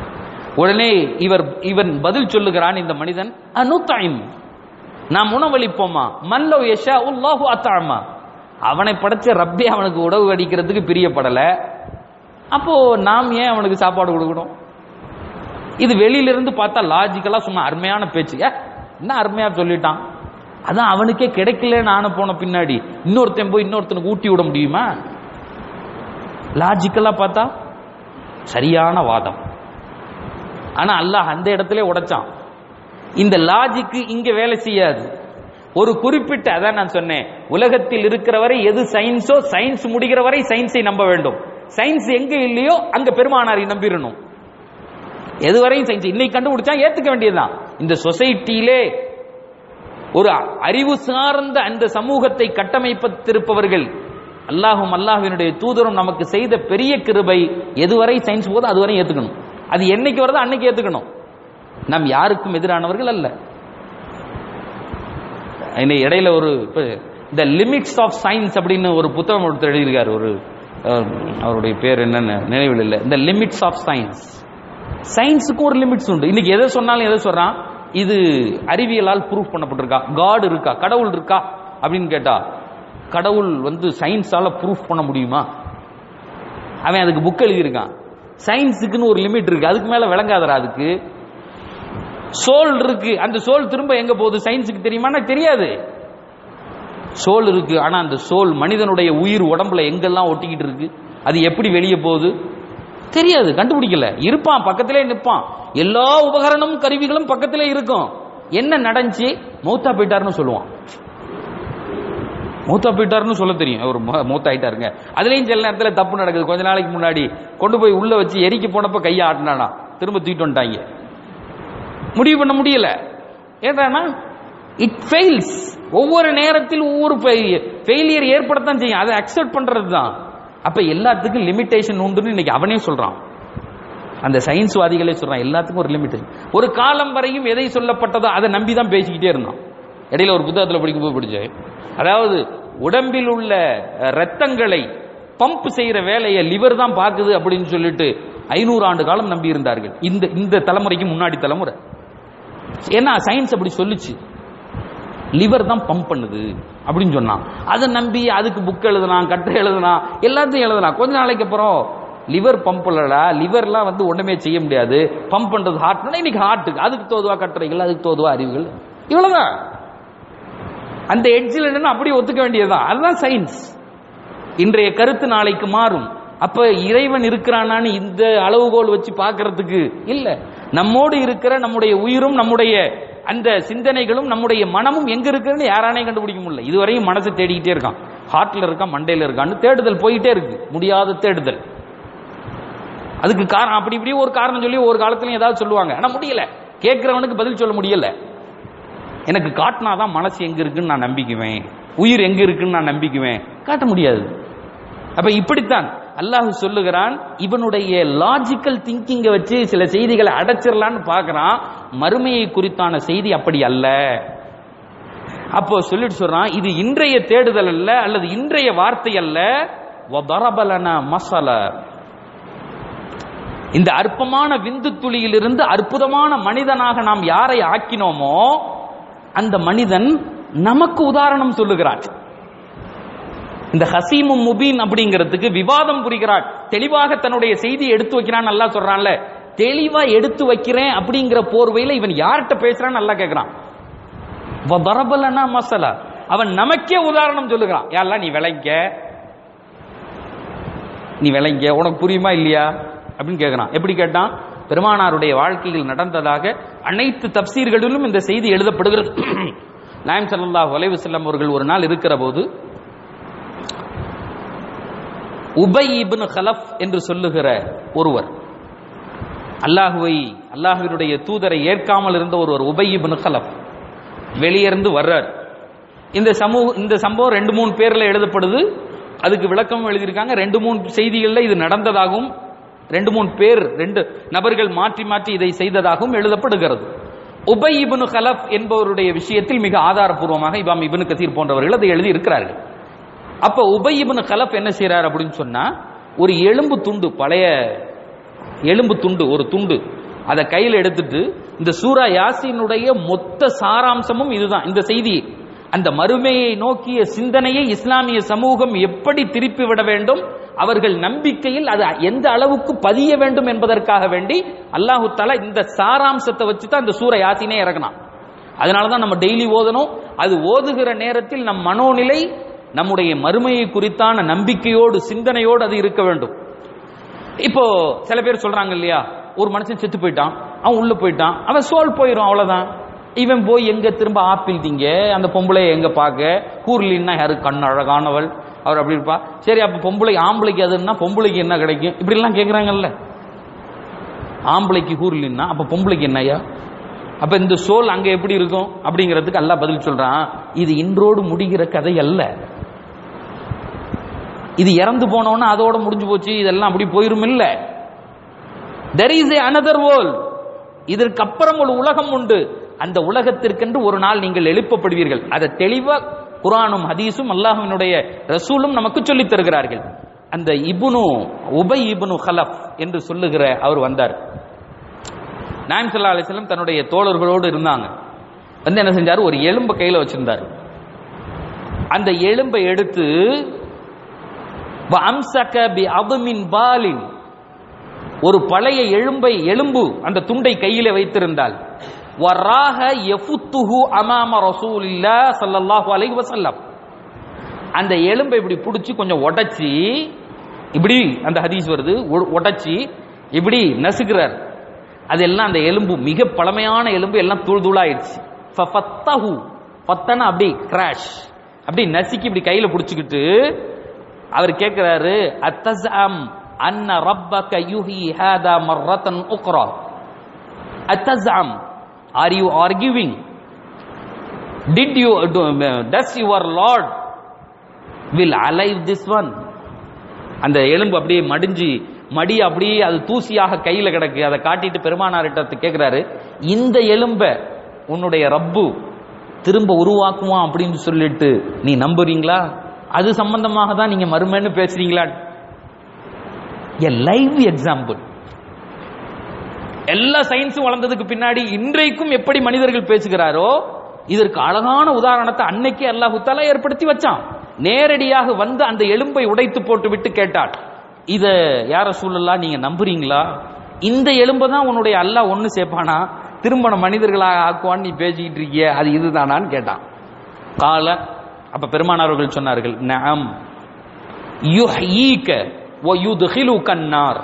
உடனே இவர் இவன் பதில் சொல்லுகிறான் இந்த மனிதன் அனுத்தாயும் நாம் உணவளிப்போமா மல்லோ யஷா உல்லாஹு அத்தாமா அவனை படைச்ச ரப்பே அவனுக்கு உணவு அடிக்கிறதுக்கு பிரியப்படல அப்போ நாம் ஏன் அவனுக்கு சாப்பாடு கொடுக்கணும் இது வெளியில இருந்து பார்த்தா லாஜிக்கலா சும்மா அருமையான பேச்சு ஏ, என்ன அருமையா சொல்லிட்டான் அதான் அவனுக்கே கிடைக்கலன்னு ஆன போன பின்னாடி இன்னொருத்தன் போய் இன்னொருத்தனுக்கு ஊட்டி விட முடியுமா லாஜிக்கலா பார்த்தா சரியான வாதம் ஆனா அல்லாஹ் அந்த இடத்துல உடைச்சான் இந்த லாஜிக்கு இங்க வேலை செய்யாது ஒரு குறிப்பிட்ட அதான் நான் சொன்னேன் உலகத்தில் இருக்கிற வரை எது சயின்ஸோ சயின்ஸ் முடிகிற வரை சயின்ஸை நம்ப வேண்டும் சயின்ஸ் எங்க இல்லையோ அங்க பெருமானாரை நம்பிடணும் எதுவரையும் சயின்ஸ் இன்னைக்கு கண்டுபிடிச்சா ஏத்துக்க வேண்டியதுதான் இந்த சொசைட்டியிலே ஒரு அறிவு சார்ந்த அந்த சமூகத்தை கட்டமைப்பத்திருப்பவர்கள் அல்லாஹும் அல்லாஹ்வினுடைய தூதரும் நமக்கு செய்த பெரிய கிருபை எதுவரை சயின்ஸ் போதோ அதுவரை ஏத்துக்கணும் அது என்னைக்கு வருதோ அன்னைக்கு ஏத்துக்கணும் நாம் யாருக்கும் எதிரானவர்கள் அல்ல இன்னைக்கு இடையில ஒரு த லிமிட்ஸ் ஆஃப் சயின்ஸ் அப்படின்னு ஒரு புத்தகம் ஒருத்தர் எழுதியிருக்காரு ஒரு அஹ், அவருடைய பேர் என்னன்னு நினைவில் இல்லை இந்த லிமிட்ஸ் ஆஃப் சயின்ஸ் சயின்ஸுக்கும் ஒரு லிமிட்ஸ் உண்டு இன்னைக்கு எதை சொன்னாலும் எதை சொல்றான் இது அறிவியலால் ப்ரூஃப் பண்ணப்பட்டிருக்கா காட் இருக்கா கடவுள் இருக்கா அப்படின்னு கேட்டா கடவுள் வந்து சயின்ஸால ப்ரூஃப் பண்ண முடியுமா அவன் அதுக்கு புக் எழுதியிருக்கான் சயின்ஸுக்குன்னு ஒரு லிமிட் இருக்கு அதுக்கு மேல விளங்காதரா அதுக்கு சோல் இருக்கு அந்த சோல் திரும்ப எங்க போகுது சயின்ஸுக்கு தெரியுமா தெரியாது சோல் இருக்கு ஆனா அந்த சோல் மனிதனுடைய உயிர் உடம்புல எங்கெல்லாம் ஒட்டிக்கிட்டு இருக்கு அது எப்படி வெளியே போகுது தெரியாது கண்டுபிடிக்கல இருப்பான் பக்கத்திலே நிற்பான் எல்லா உபகரணமும் கருவிகளும் பக்கத்திலே இருக்கும் என்ன நடந்துச்சு மௌத்தா போயிட்டாருன்னு சொல்லுவான் மூத்தா போயிட்டாருன்னு சொல்ல தெரியும் அவர் மு- மூத்தா ஆயிட்டாருங்க அதுலயும் சில நேரத்துல தப்பு நடக்குது கொஞ்ச நாளைக்கு முன்னாடி கொண்டு போய் உள்ள வச்சு எரிக்க போனப்ப கையை ஆட்டினானா திரும்ப தூக்கிட்டு வந்துட்டாங்க முடிவு பண்ண முடியல ஏன்டானா இட் ஃபெயில்ஸ் ஒவ்வொரு நேரத்தில் ஒவ்வொரு ஃபெயிலியர் ஏற்படத்தான் செய்யும் அதை அக்செப்ட் பண்றது தான் அப்ப எல்லாத்துக்கும் லிமிட்டேஷன் உண்டுன்னு இன்னைக்கு அவனே சொல்றான் அந்த சயின்ஸ்வாதிகளே சொல்றான் எல்லாத்துக்கும் ஒரு லிமிட்டேஷன் ஒரு காலம் வரையும் எதை சொல்லப்பட்டதோ அதை நம்பி தான் பேசிக்கிட்டே இருந்தான் இடையில ஒரு புத்தகத்தில் படிக்கும்போது படிச்சேன் அதாவது உடம்பில் உள்ள அஹ், ரத்தங்களை பம்ப் செய்யற வேலையை லிவர் தான் பார்க்குது அப்படின்னு சொல்லிட்டு ஐநூறு ஆண்டு காலம் நம்பி இருந்தார்கள் இந்த இந்த தலைமுறைக்கு முன்னாடி தலைமுறை ஏன்னா சயின்ஸ் அப்படி சொல்லுச்சு லிவர் தான் பம்ப் பண்ணுது அப்படின்னு சொன்னான் அதை நம்பி அதுக்கு புக் எழுதலாம் கட்டுரை எழுதலாம் எல்லாத்தையும் எழுதலாம் கொஞ்ச நாளைக்கு அப்புறம் லிவர் பம்ப் இல்லடா லிவர்லாம் வந்து ஒண்ணுமே செய்ய முடியாது பம்ப் பண்றது ஹார்ட்னா இன்னைக்கு ஹார்ட்டுக்கு அதுக்கு தோதுவா கட்டுரைகள் அதுக்கு தோதுவா அறிவுகள் இவ்வளவுதான் அந்த எட்ஜில் என்னன்னா அப்படியே ஒத்துக்க வேண்டியதுதான் அதுதான் சயின்ஸ் இன்றைய கருத்து நாளைக்கு மாறும் அப்ப இறைவன் இருக்கிறானான்னு இந்த அளவுகோல் வச்சு பார்க்கிறதுக்கு இல்ல நம்மோடு இருக்கிற நம்முடைய உயிரும் நம்முடைய அந்த சிந்தனைகளும் நம்முடைய மனமும் எங்க இருக்குன்னு யாரானையும் கண்டுபிடிக்க முடியல இதுவரையும் மனசு தேடிக்கிட்டே இருக்கான் ஹார்ட்ல இருக்கான் மண்டையில இருக்கான்னு தேடுதல் போயிட்டே இருக்கு முடியாத தேடுதல் அதுக்கு காரணம் அப்படி இப்படி ஒரு காரணம் சொல்லி ஒரு காலத்துலயும் ஏதாவது சொல்லுவாங்க ஆனா முடியல கேட்கிறவனுக்கு பதில் சொல்ல முடியல எனக்கு காட்டினாதான் மனசு எங்க இருக்குன்னு நான் நம்பிக்குவேன் உயிர் எங்க இருக்குன்னு நான் நம்பிக்குவேன் காட்ட முடியாது அப்ப இப்படித்தான் அல்லாஹ் சொல்லுகிறான் இவனுடைய லாஜிக்கல் திங்கிங்கை வச்சு சில செய்திகளை அடைச்சிடலான்னு பார்க்கறான் மறுமையை குறித்தான செய்தி அப்படி அல்ல அப்போ சொல்லிட்டு சொல்றான் இது இன்றைய தேடுதல் அல்ல அல்லது இன்றைய வார்த்தை அல்ல வதரபலன மசல இந்த அற்பமான விந்து துளியிலிருந்து அற்புதமான மனிதனாக நாம் யாரை ஆக்கினோமோ அந்த மனிதன் நமக்கு உதாரணம் சொல்லுகிறான் இந்த ஹசீமும் முபீன் அப்படிங்கிறதுக்கு விவாதம் புரிகிறான் தெளிவாக தன்னுடைய செய்தியை எடுத்து வைக்கிறான் நல்லா சொல்றான்ல தெளிவா எடுத்து வைக்கிறேன் அப்படிங்கிற போர்வையில இவன் யார்கிட்ட பேசுறான்னு நல்லா கேட்கிறான் வரபலனா மசலா அவன் நமக்கே உதாரணம் சொல்லுகிறான் யாரெல்லாம் நீ விளைங்க நீ விளைங்க உனக்கு புரியுமா இல்லையா அப்படின்னு கேட்கிறான் எப்படி கேட்டான் பெருமானாருடைய வாழ்க்கையில் நடந்ததாக அனைத்து தப்சீர்களிலும் இந்த செய்தி எழுதப்படுகிறது நாயம் ஸல்லல்லாஹு அலைஹி வஸல்லம் அவர்கள் ஒரு நாள் இருக்கிற போது உபை இப்னு கலஃப் என்று சொல்லுகிற ஒருவர் அல்லாஹுவை அல்லாஹுவினுடைய தூதரை ஏற்காமல் இருந்த ஒருவர் உபை இப்னு கலஃப் வெளியிருந்து வர்றார் இந்த சமூக இந்த சம்பவம் ரெண்டு மூணு பேர்ல எழுதப்படுது அதுக்கு விளக்கமும் எழுதியிருக்காங்க ரெண்டு மூணு செய்திகள்ல இது நடந்ததாகவும் ரெண்டு மூணு பேர் ரெண்டு நபர்கள் மாற்றி மாற்றி இதை செய்ததாகவும் எழுதப்படுகிறது உபை இப்னு கலஃப் என்பவருடைய விஷயத்தில் மிக ஆதாரபூர்வமாக இமாம் இப்னு கசீர் போன்றவர்கள் அதை எழுதி இருக்கிறார்கள் அப்ப உபை இப்னு கலஃப் என்ன செய்றார் அப்படின்னு சொன்னா ஒரு எலும்பு துண்டு பழைய எலும்பு துண்டு ஒரு துண்டு அதை கையில் எடுத்துட்டு இந்த சூரா யாசினுடைய மொத்த சாராம்சமும் இதுதான் இந்த செய்தி அந்த மறுமையை நோக்கிய சிந்தனையை இஸ்லாமிய சமூகம் எப்படி திருப்பி விட வேண்டும் அவர்கள் நம்பிக்கையில் அது எந்த அளவுக்கு பதிய வேண்டும் என்பதற்காக வேண்டி அல்லாஹு தஆலா இந்த சாராம்சத்தை வச்சு தான் இந்த சூர யாசினே இறங்கினான் அதனால தான் நம்ம டெய்லி ஓதணும் அது ஓதுகிற நேரத்தில் நம் மனோநிலை நம்முடைய மறுமையை குறித்தான நம்பிக்கையோடு சிந்தனையோடு அது இருக்க வேண்டும் இப்போ சில பேர் சொல்றாங்க இல்லையா ஒரு மனுஷன் செத்து போயிட்டான் அவன் உள்ள போயிட்டான் அவன் சோல் போயிடும் அவ்வளவுதான் இவன் போய் எங்க திரும்ப ஆப்பிள் திங்க அந்த பொம்பளை எங்க பார்க்க கூர்லின்னா யாரு கண் அழகானவள் அவர் அப்படி இருப்பா சரி அப்ப பொம்பளை ஆம்பளைக்கு அதுன்னா பொம்பளைக்கு என்ன கிடைக்கும் இப்படி எல்லாம் கேக்குறாங்கல்ல ஆம்பளைக்கு கூர்லின்னா அப்ப பொம்பளைக்கு என்னய்யா அப்ப இந்த சோல் அங்க எப்படி இருக்கும் அப்படிங்கிறதுக்கு அல்லாஹ் பதில் சொல்றான் இது இன்றோடு முடிகிற கதை அல்ல இது இறந்து போனோன்னா அதோட முடிஞ்சு போச்சு இதெல்லாம் அப்படி போயிரும் இல்ல there is a another world இதற்கு அப்புறம் ஒரு உலகம் உண்டு அந்த உலகத்திற்கென்று ஒரு நாள் நீங்கள் எழுப்பப்படுவீர்கள் அதை தெளிவா குரானும் ஹதீஸும் அல்லாஹ்வினுடைய ரசூலும் நமக்கு சொல்லித் தருகிறார்கள் அந்த இப்னு உபை இப்னு ஹலஃப் என்று சொல்லுகிற அவர் வந்தார் நாயம் சல்லா அலிஸ்லம் தன்னுடைய தோழர்களோடு இருந்தாங்க வந்து என்ன செஞ்சார் ஒரு எலும்பை கையில வச்சிருந்தார் அந்த எலும்பை எடுத்து அம்சக பி அதுமின் பாலின் ஒரு பழைய எலும்பை எலும்பு அந்த துண்டை கையில வைத்திருந்தால் வராக யஃபுத்துஹு அமாம ரசூலில்லா ஸல்லல்லாஹு அலைஹி வஸல்லம் அந்த எலும்பை இப்படி பிடிச்சி கொஞ்சம் உடைச்சி இப்படி அந்த ஹதீஸ் வருது உ- உடைச்சி இப்படி நசுக்கிறார் அதெல்லாம் அந்த எலும்பு மிக பழமையான எலும்பு எல்லாம் தூள் தூளாயிடுச்சு ஃபத்தஹு ஃபத்தன அப்படி கிராஷ் அப்படி நசுக்கி இப்படி கையில பிடிச்சிக்கிட்டு அவர் கேட்கிறாரு அத்தஸ்அம் அன்ன ரப்பக யுஹி ஹாதா மர்ரத்தன் உக்ரா அத்தஸ்அம் are you arguing did you does your Lord will alive this one அந்த எலும்பு அப்படியே மடிஞ்சு மடி அப்படியே அது தூசியாக கையில கிடக்கு அதை காட்டிட்டு பெருமானார்கிட்ட கேட்கிறாரு இந்த எலும்பை உன்னுடைய ரப்பு திரும்ப உருவாக்குவான் அப்படின்னு சொல்லிட்டு நீ நம்புறீங்களா அது சம்பந்தமாக தான் நீங்க மறுமைன்னு பேசுறீங்களா எ லைவ் எக்ஸாம்பிள் எல்லா சயின்ஸும் வளர்ந்ததுக்கு பின்னாடி இன்றைக்கும் எப்படி மனிதர்கள் பேசுகிறாரோ இதற்கு அழகான உதாரணத்தை அன்னைக்கே அல்லாஹு தஆலா ஏற்படுத்தி வச்சான் நேரடியாக வந்து அந்த எலும்பை உடைத்து போட்டு விட்டு கேட்டாள் இத யார சூழலா நீங்க நம்புறீங்களா இந்த எலும்பை தான் உன்னுடைய அல்லாஹ் ஒண்ணு சேர்ப்பானா திருமண மனிதர்களாக ஆக்குவான்னு நீ பேசிக்கிட்டு இருக்கிய அது இதுதானான்னு கேட்டான் கால அப்ப பெருமானார்கள் சொன்னார்கள் நஅம் யுஹ்யீக வ யுத்கிலுக அன்னார்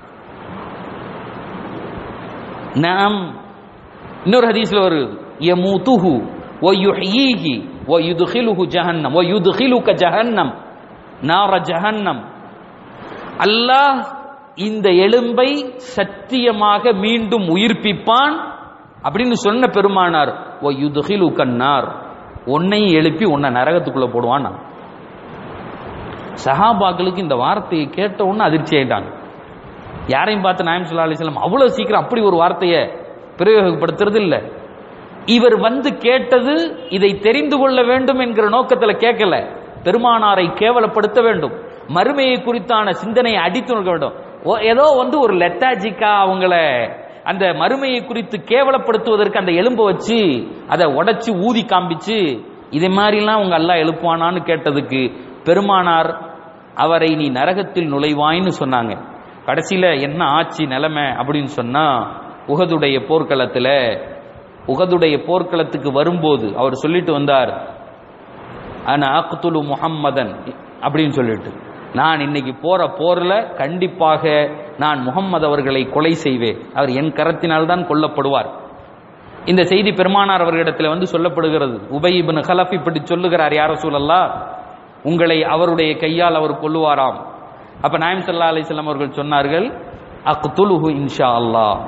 நாம் இன்னொரு ஹதீஸ்ல வருது யமூதுஹு வ யுஹ்யீஹி வ யுத்கிலுஹு ஜஹன்னம் வ யுத்கிலுக ஜஹன்னம் நார ஜஹன்னம் அல்லாஹ் இந்த எலும்பை சத்தியமாக மீண்டும் உயிர்ப்பிப்பான் அப்படின்னு சொன்ன பெருமானார் வ யுத்கிலுக அன்னார் உன்னையும் எழுப்பி உன்னை நரகத்துக்குள்ள போடுவான் சஹாபாக்களுக்கு இந்த வார்த்தையை கேட்ட உடனே அதிர்ச்சி ஆயிட்டாங்க யாரையும் பார்த்து நாயம் சொல்லா அலிஸ்லாம் அவ்வளவு சீக்கிரம் அப்படி ஒரு வார்த்தையை பிரயோகப்படுத்துறது இல்ல இவர் வந்து கேட்டது இதை தெரிந்து கொள்ள வேண்டும் என்கிற நோக்கத்துல கேட்கல பெருமானாரை கேவலப்படுத்த வேண்டும் மறுமையை குறித்தான சிந்தனையை அடித்து நிற்க வேண்டும் ஓ- ஏதோ வந்து ஒரு லெத்தாஜிக்கா அவங்கள அந்த மறுமையை குறித்து கேவலப்படுத்துவதற்கு அந்த எலும்பை வச்சு அதை உடைச்சு ஊதி காம்பிச்சு இதே மாதிரிலாம் உங்க அல்லாஹ் எழுப்புவானான்னு கேட்டதுக்கு பெருமானார் அவரை நீ நரகத்தில் நுழைவாய்ன்னு சொன்னாங்க கடைசியில என்ன ஆச்சு நிலைமை அப்படின்னு சொன்னா உகதுடைய போர்க்களத்துல உகதுடைய போர்க்களத்துக்கு வரும்போது அவர் சொல்லிட்டு வந்தார் அன அக்துலு முஹம்மதன் அப்படின்னு சொல்லிட்டு நான் இன்னைக்கு போற போர்ல கண்டிப்பாக நான் முகம்மது அவர்களை கொலை செய்வேன் அவர் என் கரத்தினால் தான் கொல்லப்படுவார் இந்த செய்தி பெருமானார் அவர்களிடத்தில் வந்து சொல்லப்படுகிறது உபை இப்னு கலஃப் இப்படி சொல்லுகிறார் யார சூழல்லா உங்களை அவருடைய கையால் அவர் கொல்லுவாராம் அப்ப நாயம் சல்லா அலிஸ்லாம் அவர்கள் சொன்னார்கள் அக்துலுஹு இன்ஷா அல்லாஹ்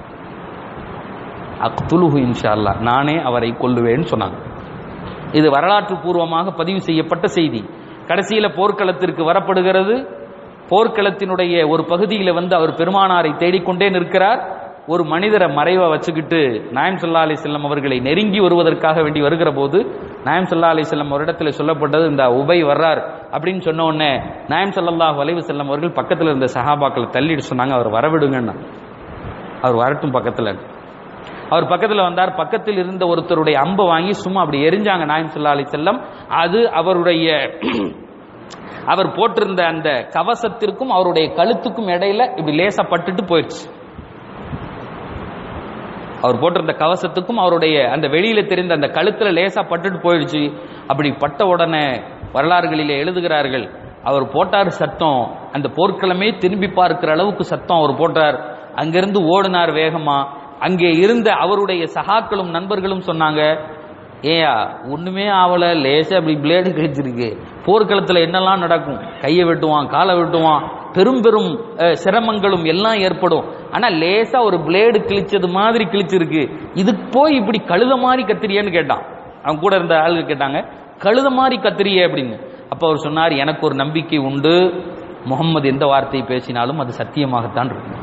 அக்துலுஹு இன்ஷா அல்லாஹ் நானே அவரை கொல்லுவேன்னு சொன்னாங்க இது வரலாற்று பூர்வமாக பதிவு செய்யப்பட்ட செய்தி கடைசியில போர்க்களத்திற்கு வரப்படுகிறது போர்க்களத்தினுடைய ஒரு பகுதியில வந்து அவர் பெருமானாரை தேடிக்கொண்டே நிற்கிறார் ஒரு மனிதரை மறைவா வச்சுக்கிட்டு நாயம் சல்லா அலிஸ்லாம் அவர்களை நெருங்கி வருவதற்காக வேண்டி வருகிற போது நாயம் சல்லா அலிஸ்லாம் ஒரு இடத்துல சொல்லப்பட்டது இந்த உபை வர்றார் அப்படின்னு சொன்ன உடனே நாயம் சல்லல்லாஹு அலைஹி வஸல்லம் அவர்கள் பக்கத்துல இருந்த சஹாபாக்களை தள்ளிட்டு சொன்னாங்க அவர் வரவிடுங்கன்னா அவர் வரட்டும் பக்கத்தில் அவர் பக்கத்தில் வந்தார் பக்கத்தில் இருந்த ஒருத்தருடைய அம்பை வாங்கி சும்மா அப்படி எரிஞ்சாங்க நாயம் சொல்லா அலி செல்லம் அது அவருடைய அவர் போட்டிருந்த அந்த கவசத்திற்கும் அவருடைய கழுத்துக்கும் இடையில இப்படி லேசா பட்டுட்டு போயிடுச்சு அவர் போட்டிருந்த கவசத்துக்கும் அவருடைய அந்த வெளியில தெரிந்த அந்த கழுத்துல லேசா பட்டுட்டு போயிடுச்சு அப்படி பட்ட உடனே வரலாறுகளிலே எழுதுகிறார்கள் அவர் போட்டார் சத்தம் அந்த போர்க்களமே திரும்பி பார்க்கிற அளவுக்கு சத்தம் அவர் போட்டார் அங்கிருந்து ஓடினார் வேகமா அங்கே இருந்த அவருடைய சகாக்களும் நண்பர்களும் சொன்னாங்க ஏயா ஒண்ணுமே ஆவல லேசா அப்படி பிளேடு கிழிச்சிருக்கு போர்க்களத்துல என்னெல்லாம் நடக்கும் கையை வெட்டுவான் காலை வெட்டுவான் பெரும் பெரும் அஹ், சிரமங்களும் எல்லாம் ஏற்படும் ஆனா லேசா ஒரு பிளேடு கிழிச்சது மாதிரி கிழிச்சிருக்கு இதுக்கு போய் இப்படி கழுத மாதிரி கத்திரியேன்னு கேட்டான் அவன் கூட இருந்த ஆளுங்க கேட்டாங்க கழுத மாதிரி கத்திரியே அப்படின்னு அப்ப அவர் சொன்னார் எனக்கு ஒரு நம்பிக்கை உண்டு முகம்மது எந்த வார்த்தையை பேசினாலும் அது சத்தியமாகத்தான் இருக்கும்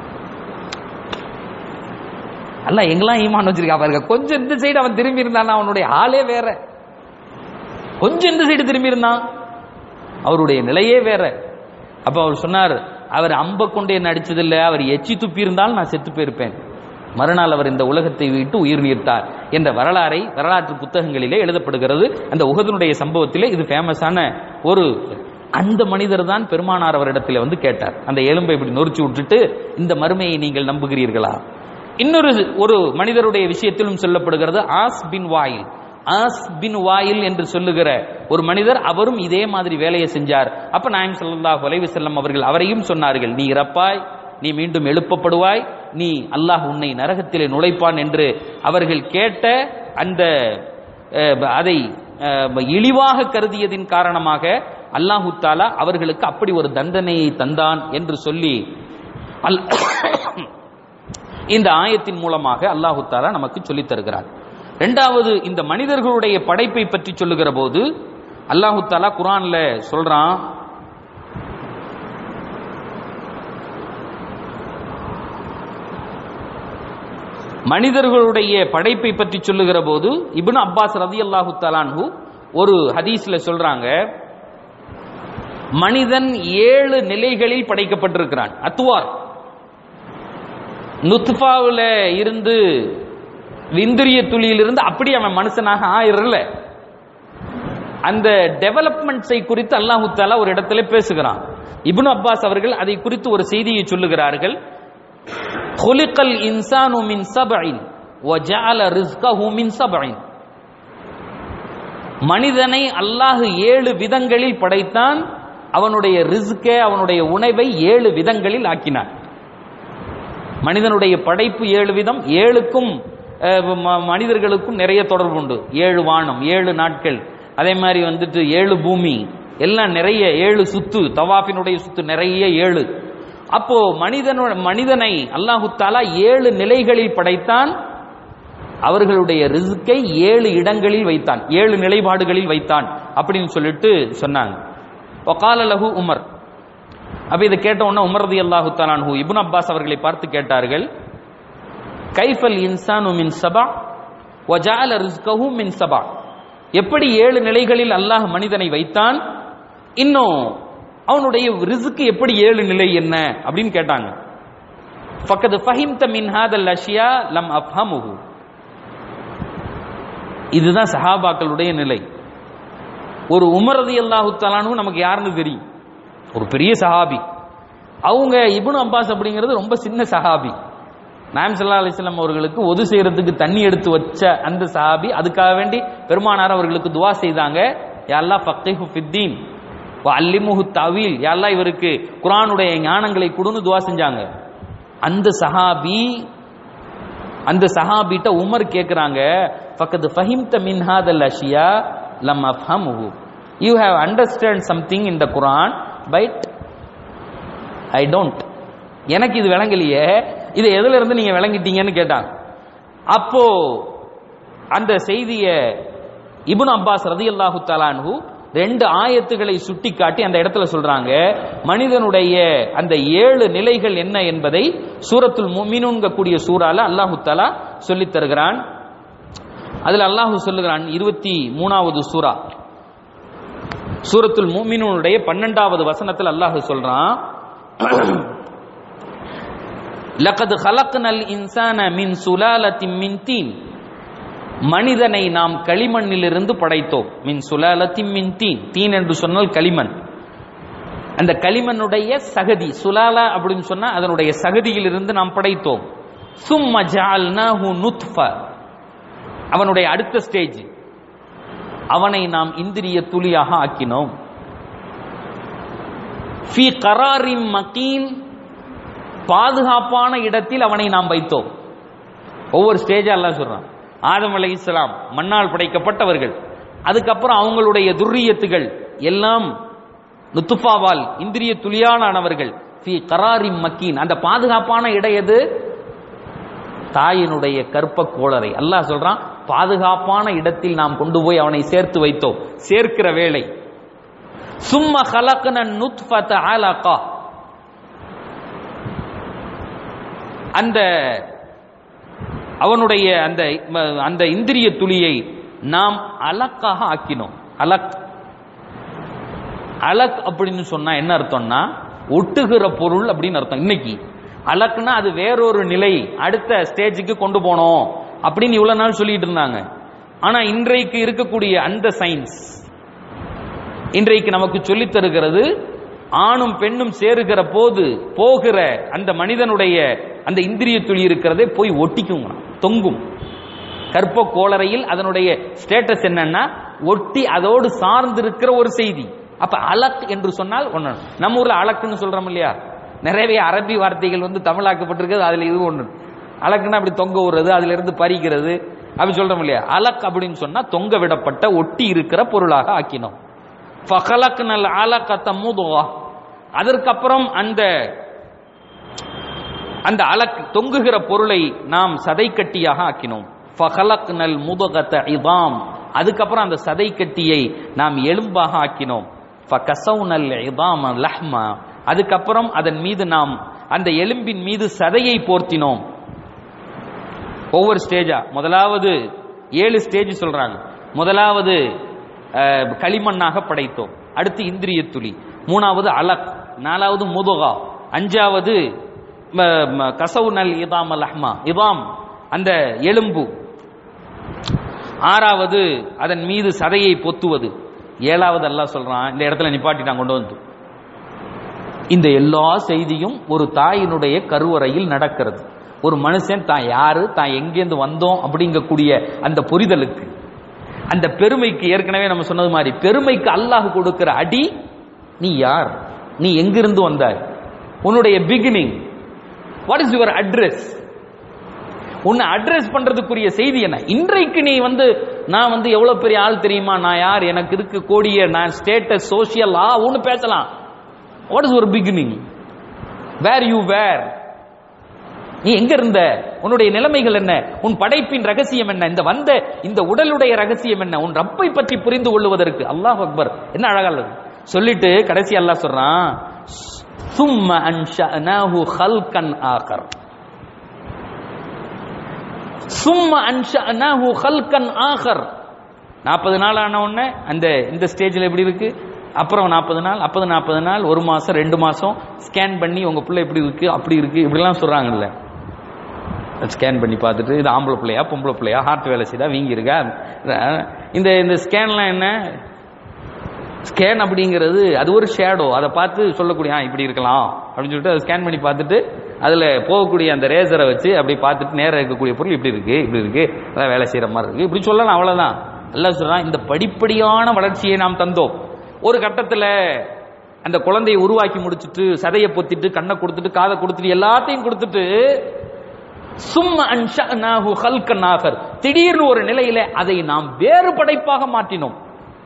அல்ல எங்கெல்லாம் ஈமான் வச்சிருக்கா பாருங்க கொஞ்சம் இந்த சைடு அவன் திரும்பி இருந்தான் அவனுடைய ஆளே வேற கொஞ்சம் இந்த சைடு திரும்பி இருந்தான் அவருடைய நிலையே வேற அப்ப அவர் சொன்னார் அவர் அம்ப கொண்டு என்ன அடிச்சதில்லை அவர் எச்சி துப்பி இருந்தால் நான் செத்து போயிருப்பேன் மறுநாள் அவர் இந்த உலகத்தை விட்டு உயிர் நீர்த்தார் என்ற வரலாறை வரலாற்று புத்தகங்களிலே எழுதப்படுகிறது அந்த உகதனுடைய சம்பவத்திலே இது ஃபேமஸான ஒரு அந்த மனிதர் தான் பெருமானார் அவரிடத்தில் வந்து கேட்டார் அந்த எலும்பை இப்படி நொறுச்சு விட்டுட்டு இந்த மறுமையை நீங்கள் நம்புகிறீர்களா இன்னொரு ஒரு மனிதருடைய விஷயத்திலும் சொல்லப்படுகிறது ஆஸ் பின் வாயில் ஆஸ் பின் வாயில் என்று சொல்லுகிற ஒரு மனிதர் அவரும் இதே மாதிரி வேலையை செஞ்சார் அப்ப நாயம் ஸல்லல்லாஹு அலைஹி வஸல்லம் அவர்கள் அவரையும் சொன்னார்கள் நீ இறப்பாய் நீ மீண்டும் எழுப்பப்படுவாய் நீ அல்லாஹ் உன்னை நரகத்திலே நுழைப்பான் என்று அவர்கள் கேட்ட அந்த அஹ், அதை அஹ், இழிவாக கருதியதின் காரணமாக அல்லாஹு தாலா அவர்களுக்கு அப்படி ஒரு தண்டனையை தந்தான் என்று சொல்லி அல் இந்த ஆயத்தின் மூலமாக அல்லாஹு தாலா நமக்கு சொல்லித் தருகிறார் இரண்டாவது இந்த மனிதர்களுடைய படைப்பை பற்றி சொல்லுகிற போது அல்லாஹு தாலா குரான்ல சொல்றான் மனிதர்களுடைய படைப்பை பற்றி சொல்லுகிற போது இப்னு அப்பாஸ் ரதி அல்லாஹு தலான்ஹு ஒரு ஹதீஸ்ல சொல்றாங்க மனிதன் ஏழு நிலைகளில் படைக்கப்பட்டிருக்கிறான் அத்துவார் நுத்பாவுல இருந்து விந்திரிய துளியிலிருந்து அப்படி அவன் மனுஷனாக ஆயிரல அந்த டெவலப்மெண்ட்ஸை குறித்து அல்லாஹு தாலா ஒரு இடத்துல பேசுகிறான் இப்னு அப்பாஸ் அவர்கள் அதை குறித்து ஒரு செய்தியை சொல்லுகிறார்கள் خلق الإنسان من سبع وجعل رزقه من سبع மனிதனை அல்லாஹ் ஏழு விதங்களில் படைத்தான் அவனுடைய ரிஸ்கே அவனுடைய உணவை ஏழு விதங்களில் ஆக்கினான் மனிதனுடைய படைப்பு ஏழு விதம் ஏழுக்கும் அஹ், ம- மனிதர்களுக்கும் நிறைய தொடர்பு உண்டு ஏழு வானம் ஏழு நாட்கள் அதே மாதிரி வந்துட்டு ஏழு பூமி எல்லாம் நிறைய ஏழு சுத்து தவாஃபினுடைய சுத்து நிறைய ஏழு அப்போ மனிதனு மனிதனை அல்லாஹு தாலா ஏழு நிலைகளில் படைத்தான் அவர்களுடைய ரிஸ்கை ஏழு இடங்களில் வைத்தான் ஏழு நிலைப்பாடுகளில் வைத்தான் அப்படின்னு சொல்லிட்டு சொன்னாங்க ஒகால லஹு உமர் அப்ப இதை கேட்ட உடனே உமர் ரதி அல்லாஹு தாலான்ஹு இப்னு அப்பாஸ் அவர்களை பார்த்து கேட்டார்கள் கைஃபல் இன்சானு மின் சபா வஜால ரிஸ்கஹு மின் சபா எப்படி ஏழு நிலைகளில் அல்லாஹ் மனிதனை வைத்தான் இன்னும் அவனுடைய ரிஸ்க்கு எப்படி ஏழு நிலை என்ன அப்படின்னு கேட்டாங்க ஃபக்கது ஃபஹிம்த மின் ஹாதல் அஷ்யா லம் அஃப்ஹமுஹு இதுதான் சஹாபாக்களுடைய நிலை ஒரு உமர் ரதி அல்லாஹு தலானு நமக்கு யாருன்னு தெரியும் ஒரு பெரிய சஹாபி அவங்க இப்னு அப்பாஸ் அப்படிங்கிறது ரொம்ப சின்ன சஹாபி நாயம் சல்லா அலிஸ்லாம் அவர்களுக்கு ஒது செய்யறதுக்கு தண்ணி எடுத்து வச்ச அந்த சஹாபி அதுக்காக வேண்டி பெருமானார் அவர்களுக்கு துவா செய்தாங்க யாழ்லா ஃபக்கிஹு ஃபித்தீன் அல்லிமுஹு தவீல் யாழ்லா இவருக்கு குர்ஆனுடைய ஞானங்களை கொடுன்னு துவா செஞ்சாங்க அந்த சஹாபி அந்த சஹாபிட்ட உமர் கேக்குறாங்க ஃபக்கத் ஃபஹிம்த மின் ஹாதல் அஷியா லம் அஃப்ஹமுஹு you have understand something in the Quran but I don't எனக்கு இது விளங்கலையே இது எதுல இருந்து நீங்க விளங்கிட்டீங்கன்னு கேட்டாங்க அப்போ அந்த செய்தியை இப்னு அப்பாஸ் ரதியல்லாஹு தலான்ஹு ரெண்டு ஆயத்துகளை சுட்டிக்காட்டி அந்த இடத்துல சொல்றாங்க மனிதனுடைய அந்த ஏழு நிலைகள் என்ன என்பதை சூரத்துல் முமினுங்க கூடிய சூறால அல்லாஹு தஆலா சொல்லித் தருகிறான் அதுல அல்லாஹு சொல்லுகிறான் இருபத்தி மூணாவது சூரா சூரத்துல் முமினுடைய பன்னெண்டாவது வசனத்தில் அல்லாஹ் சொல்றான் லகது ஹலக்னல் இன்சான மின் சுலாலத்தின் மின் தீன் மனிதனை நாம் களிமண்ணிலிருந்து படைத்தோம் மின் சுலாலத்தின் மின் தீன் தீன் என்று சொன்னால் களிமண் அந்த களிமண்ணுடைய சகதி சுலாலா அப்படின்னு சொன்னா அதனுடைய சகதியிலிருந்து நாம் படைத்தோம் சும்ம ஜஅல்னாஹு நுத்ஃப அவனுடைய அடுத்த ஸ்டேஜ் அவனை நாம் இந்திரிய துளியாக ஆக்கினோம் ஃபி கராரின் மக்கீன் பாதுகாப்பான இடத்தில் அவனை நாம் வைத்தோம் ஒவ்வொரு ஸ்டேஜா எல்லாம் சொல்றான் ஆதம் அலை இஸ்லாம் மண்ணால் படைக்கப்பட்டவர்கள் அதுக்கப்புறம் அவங்களுடைய துர்ரியத்துகள் எல்லாம் நுத்துஃபாவால் இந்திரிய துளியானவர்கள் ஃபி கராரி மக்கீன் அந்த பாதுகாப்பான இடம் எது தாயினுடைய கற்ப கோளரை அல்லாஹ் சொல்றான் பாதுகாப்பான இடத்தில் நாம் கொண்டு போய் அவனை சேர்த்து வைத்தோம் சேர்க்கிற வேலை சும்ம ஹலக்ன நுத்ஃபத அலகா அந்த அவனுடைய அந்த அந்த இந்திரிய துளியை நாம் அலக்காக ஆக்கினோம் அலக் அலக் அப்படின்னு சொன்னா என்ன அர்த்தம்னா ஒட்டுகிற பொருள் அப்படின்னு அர்த்தம் இன்னைக்கு அலக்குனா அது வேறொரு நிலை அடுத்த ஸ்டேஜுக்கு கொண்டு போனோம் அப்படின்னு இவ்வளவு நாள் சொல்லிட்டு இருந்தாங்க ஆனா இன்றைக்கு இருக்கக்கூடிய அந்த சயின்ஸ் இன்றைக்கு நமக்கு சொல்லித் தருகிறது ஆணும் பெண்ணும் சேருகிற போது போகிற அந்த மனிதனுடைய அந்த இந்திரிய துளி இருக்கிறதே போய் ஒட்டிக்குங்க தொங்கும் கற்ப கோளரையில் அதனுடைய ஸ்டேட்டஸ் என்னன்னா ஒட்டி அதோடு சார்ந்திருக்கிற ஒரு செய்தி அப்ப அலக் என்று சொன்னால் ஒண்ணு நம்ம ஊர்ல அலக்குன்னு சொல்றோம் இல்லையா நிறைய அரபி வார்த்தைகள் வந்து தமிழாக்கப்பட்டிருக்கிறது அதுல இது ஒண்ணு அலக்குன்னா அப்படி தொங்க விடுறது அதுல இருந்து பறிக்கிறது அப்படி சொல்றோம் இல்லையா அலக் அப்படின்னு சொன்னா தொங்க விடப்பட்ட ஒட்டி இருக்கிற பொருளாக ஆக்கினோம் ஃபகலக்னல் அலகத்த முதுகா அதற்கப்புறம் அந்த அந்த அலக் தொங்குகிற பொருளை நாம் சதை கட்டியாக ஆக்கினோம் ஃபகலக்னல் முதுகத்த இதாம் அதுக்கப்புறம் அந்த சதை கட்டியை நாம் எலும்பாக ஆக்கினோம் ஃபகசவுனல் இதாம லஹ்மா அதுக்கப்புறம் அதன் மீது நாம் அந்த எலும்பின் மீது சதையை போர்த்தினோம் ஒவ்வொரு ஸ்டேஜா முதலாவது ஏழு ஸ்டேஜ் சொல்றாங்க முதலாவது அஹ், களிமண்ணாக படைத்தோம் அடுத்து இந்திரிய துளி மூணாவது அலக் நாலாவது முதுகா அஞ்சாவது ம- ம- கசவு நல் இதாம் அல் அஹ்மா இதாம் அந்த எலும்பு ஆறாவது அதன் மீது சதையை பொத்துவது ஏழாவது அல்லாஹ் சொல்றான் இந்த இடத்துல நிப்பாட்டிட்டான் கொண்டு வந்து இந்த எல்லா செய்தியும் ஒரு தாயினுடைய கருவறையில் நடக்கிறது ஒரு மனுஷன் தான் யாரு தான் எங்கேருந்து வந்தோம் அப்படிங்கக்கூடிய அந்த புரிதலுக்கு அந்த பெருமைக்கு ஏற்கனவே நம்ம சொன்னது மாதிரி பெருமைக்கு அல்லாஹ் கொடுக்கிற அடி நீ யார் நீ எங்கிருந்து வந்தாய் உன்னுடைய beginning what is your address உன்னை அட்ரஸ் பண்றதுக்குரிய செய்தி என்ன இன்றைக்கு நீ வந்து நான் வந்து எவ்வளவு பெரிய ஆள் தெரியுமா நான் யார் எனக்கு இருக்கு கோடிய நான் ஸ்டேட்டஸ் சோசியல் ஆ ஒன்னு பேசலாம் வாட் இஸ் ஒரு பிகினிங் வேர் யூ வேர் நீ எங்க இருந்த உன்னுடைய நிலைமைகள் என்ன உன் படைப்பின் ரகசியம் என்ன இந்த வந்த இந்த உடலுடைய ரகசியம் என்ன உன் ரப்பை பற்றி புரிந்து கொள்வதற்கு அல்லாஹ் அக்பர் என்ன அழகானது சொல்லிட்டு கடைசி அல்லாஹ் சொல்றான் சும்ம அன்ஷஅனாஹு ஹல்கன் ஆகர் சும்ம அன்ஷஅனாஹு ஹல்கன் ஆகர் நாற்பது நாள் ஆன உடனே அந்த இந்த ஸ்டேஜில் எப்படி இருக்கு அப்புறம் நாற்பது நாள் அப்பது நாற்பது நாள் ஒரு மாசம் ரெண்டு மாசம் ஸ்கேன் பண்ணி உங்க பிள்ளை எப்படி இருக்கு அப்படி இருக்கு இப்படிலாம் சொல்றாங்கல்ல ஸ்கேன் பண்ணி பார்த்துட்டு இது ஆம்பளை பிள்ளையா பொம்பளை பிள்ளையா ஹார்ட் வேலை செய்தா வீங்கி இருக்கா இந்த இந்த ஸ்கேன்லாம் என்ன ஸ்கேன் அப்படிங்கிறது அது ஒரு ஷேடோ அதை பார்த்து சொல்லக்கூடிய ஆ, இப்படி இருக்கலாம் அப்படின்னு சொல்லிட்டு அதை ஸ்கேன் பண்ணி பார்த்துட்டு அதில் போகக்கூடிய அந்த ரேசரை வச்சு அப்படி பார்த்துட்டு நேரம் இருக்கக்கூடிய பொருள் இப்படி இருக்கு இப்படி இருக்கு அதான் வேலை செய்கிற மாதிரி இருக்கு இப்படி சொல்லலாம் அவ்வளோதான் எல்லாம் சொல்றான் இந்த படிப்படியான வளர்ச்சியை நாம் தந்தோம் ஒரு கட்டத்தில் அந்த குழந்தையை உருவாக்கி முடிச்சிட்டு சதையை பொத்திட்டு கண்ணை கொடுத்துட்டு காதை கொடுத்துட்டு எல்லாத்தையும் கொடுத்துட்டு சும்ம அன்ஷஅனாஹு ஹல்கன் ஆகர் திடீர்னு ஒரு நிலையில அதை நாம் வேறு படைப்பாக மாற்றினோம்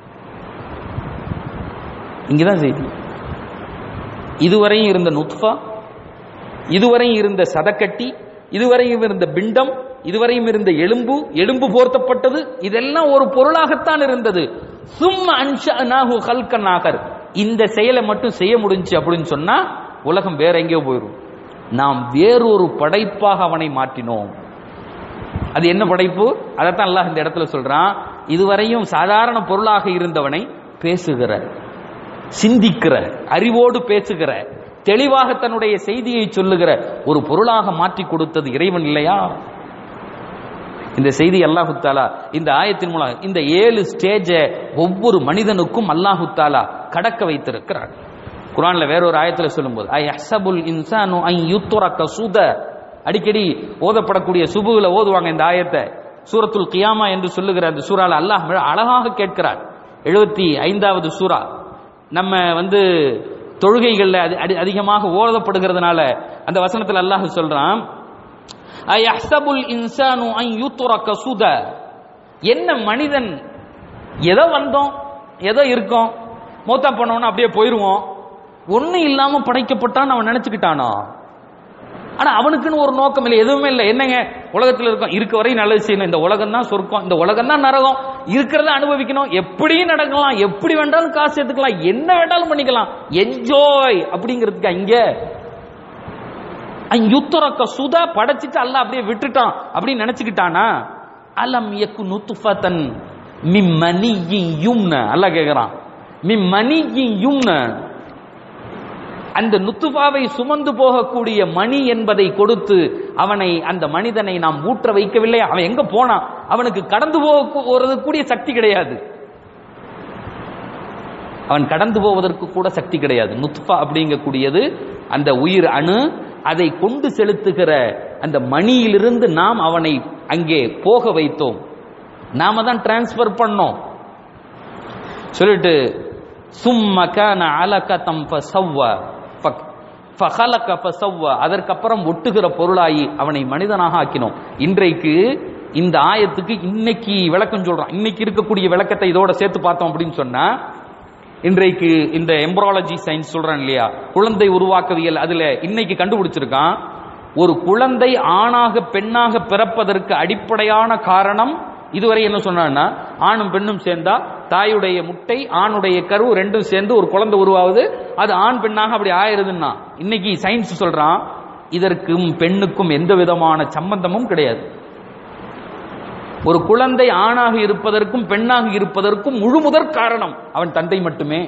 இங்கதான் செய்தி இதுவரையும் இருந்த நுத்ஃபா இதுவரையும் இருந்த சதக்கட்டி இதுவரையும் இருந்த பிண்டம் இதுவரையும் இருந்த எலும்பு எலும்பு போர்த்தப்பட்டது இதெல்லாம் ஒரு பொருளாகத்தான் இருந்தது சும்ம அன்ஷஅனாஹு ஹல்கன் ஆகர் இந்த செயலை மட்டும் செய்ய முடிஞ்சு அப்படின்னு சொன்னா உலகம் வேற எங்கேயோ போயிடும் நாம் வேறொரு படைப்பாக அவனை மாற்றினோம் அது என்ன படைப்பு அதைத்தான் அல்லாஹ் இந்த இடத்துல சொல்றான் இதுவரையும் சாதாரண பொருளாக இருந்தவனை பேசுகிற சிந்திக்கிற அறிவோடு பேசுகிற தெளிவாக தன்னுடைய செய்தியை சொல்லுகிற ஒரு பொருளாக மாற்றி கொடுத்தது இறைவன் இல்லையா இந்த செய்தி அல்லாஹு தாலா இந்த ஆயத்தின் மூலம் இந்த ஏழு ஸ்டேஜ ஒவ்வொரு மனிதனுக்கும் அல்லாஹு தாலா கடக்க வைத்திருக்கிறார் குரான்ல வேற ஒரு ஆயத்துல சொல்லும்போது ஐ அஹ்சபுல் இன்சானு ஐ யுத்துரக்க சுத அடிக்கடி ஓதப்படக்கூடிய சுபுகளை ஓதுவாங்க இந்த ஆயத்தை சூரத்துல் கியாமா என்று சொல்லுகிற அந்த சூறால அல்லாஹ் மிக அழகாக கேட்கிறார் எழுபத்தி ஐந்தாவது சூரா நம்ம வந்து தொழுகைகள்ல அது அதி- அதிகமாக ஓதப்படுகிறதுனால அந்த வசனத்துல அல்லாஹ் சொல்றான் அயஹ்சபுல் இன்சானு அன் யூத்துரக்க சுத என்ன மனிதன் ஏதோ வந்தோம் ஏதோ இருக்கோம் மூத்தா பண்ணோம்னா அப்படியே போயிருவோம் ஒண்ணும் இல்லாம படைக்கப்பட்டான்னு அவன் நினைச்சுக்கிட்டானோ ஆனா அவனுக்குன்னு ஒரு நோக்கம் இல்லை எதுவுமே இல்லை என்னங்க உலகத்துல இருக்கோம் இருக்க வரை நல்லது செய்யணும் இந்த உலகம் தான் சொர்க்கம் இந்த உலகம் தான் நரகம் இருக்கிறத அனுபவிக்கணும் எப்படியும் நடக்கலாம் எப்படி வேண்டாலும் காசு எடுத்துக்கலாம் என்ன வேண்டாலும் பண்ணிக்கலாம் என்ஜாய் அப்படிங்கிறதுக்கு அங்க யுத்தரக்க சுத படைச்சிட்டு அல்லாஹ் அப்படியே விட்டுட்டான் அப்படின்னு நினைச்சுக்கிட்டானா அலம் யக்கு நுத்துஃபதன் மிம் மனியின் யும்ன அல்லாஹ் கேக்குறான் மிம் மனியின் யும்ன அந்த நுத்துஃபாவை சுமந்து போகக்கூடிய மணி என்பதை கொடுத்து அவனை அந்த மனிதனை நாம் ஊற்ற வைக்கவில்லை அவன் எங்க போனான் அவனுக்கு கடந்து போக போறது கூடிய சக்தி கிடையாது அவன் கடந்து போவதற்கு கூட சக்தி கிடையாது நுத்ஃபா அப்படிங்கக்கூடியது அந்த உயிர் அணு அதை கொண்டு செலுத்துகிற அந்த மணியிலிருந்து நாம் அவனை அங்கே போக வைத்தோம் நாம தான் டிரான்ஸ்ஃபர் பண்ணோம் சொல்லிட்டு சும்ம கான அலகதம் ஃபசவ்வ ஃபக்- ஃபஹலக ஃபசவ்வ அதற்கப்புறம் ஒட்டுகிற பொருளாகி அவனை மனிதனாக ஆக்கினோம் இன்றைக்கு இந்த ஆயத்துக்கு இன்னைக்கு விளக்கம் சொல்றோம் இன்னைக்கு இருக்கக்கூடிய விளக்கத்தை இதோட சேர்த்து பார்த்தோம் அப்படின்னு சொன்னா இன்றைக்கு இந்த எம்ப்ராலஜி சயின்ஸ் சொல்றேன் இல்லையா குழந்தை உருவாக்கவியல் அதுல இன்னைக்கு கண்டுபிடிச்சிருக்கான் ஒரு குழந்தை ஆணாக பெண்ணாக பிறப்பதற்கு அடிப்படையான காரணம் இதுவரை என்ன சொன்னான்னா ஆணும் பெண்ணும் சேர்ந்தா தாயுடைய முட்டை ஆணுடைய கரு ரெண்டும் சேர்ந்து ஒரு குழந்தை உருவாகுது அது ஆண் பெண்ணாக அப்படி ஆயிருதுன்னா இன்னைக்கு சயின்ஸ் சொல்றான் இதற்கும் பெண்ணுக்கும் எந்த விதமான சம்பந்தமும் கிடையாது ஒரு குழந்தை ஆணாக இருப்பதற்கும் பெண்ணாக இருப்பதற்கும் முழு முதற் காரணம் அவன் தந்தை மட்டுமே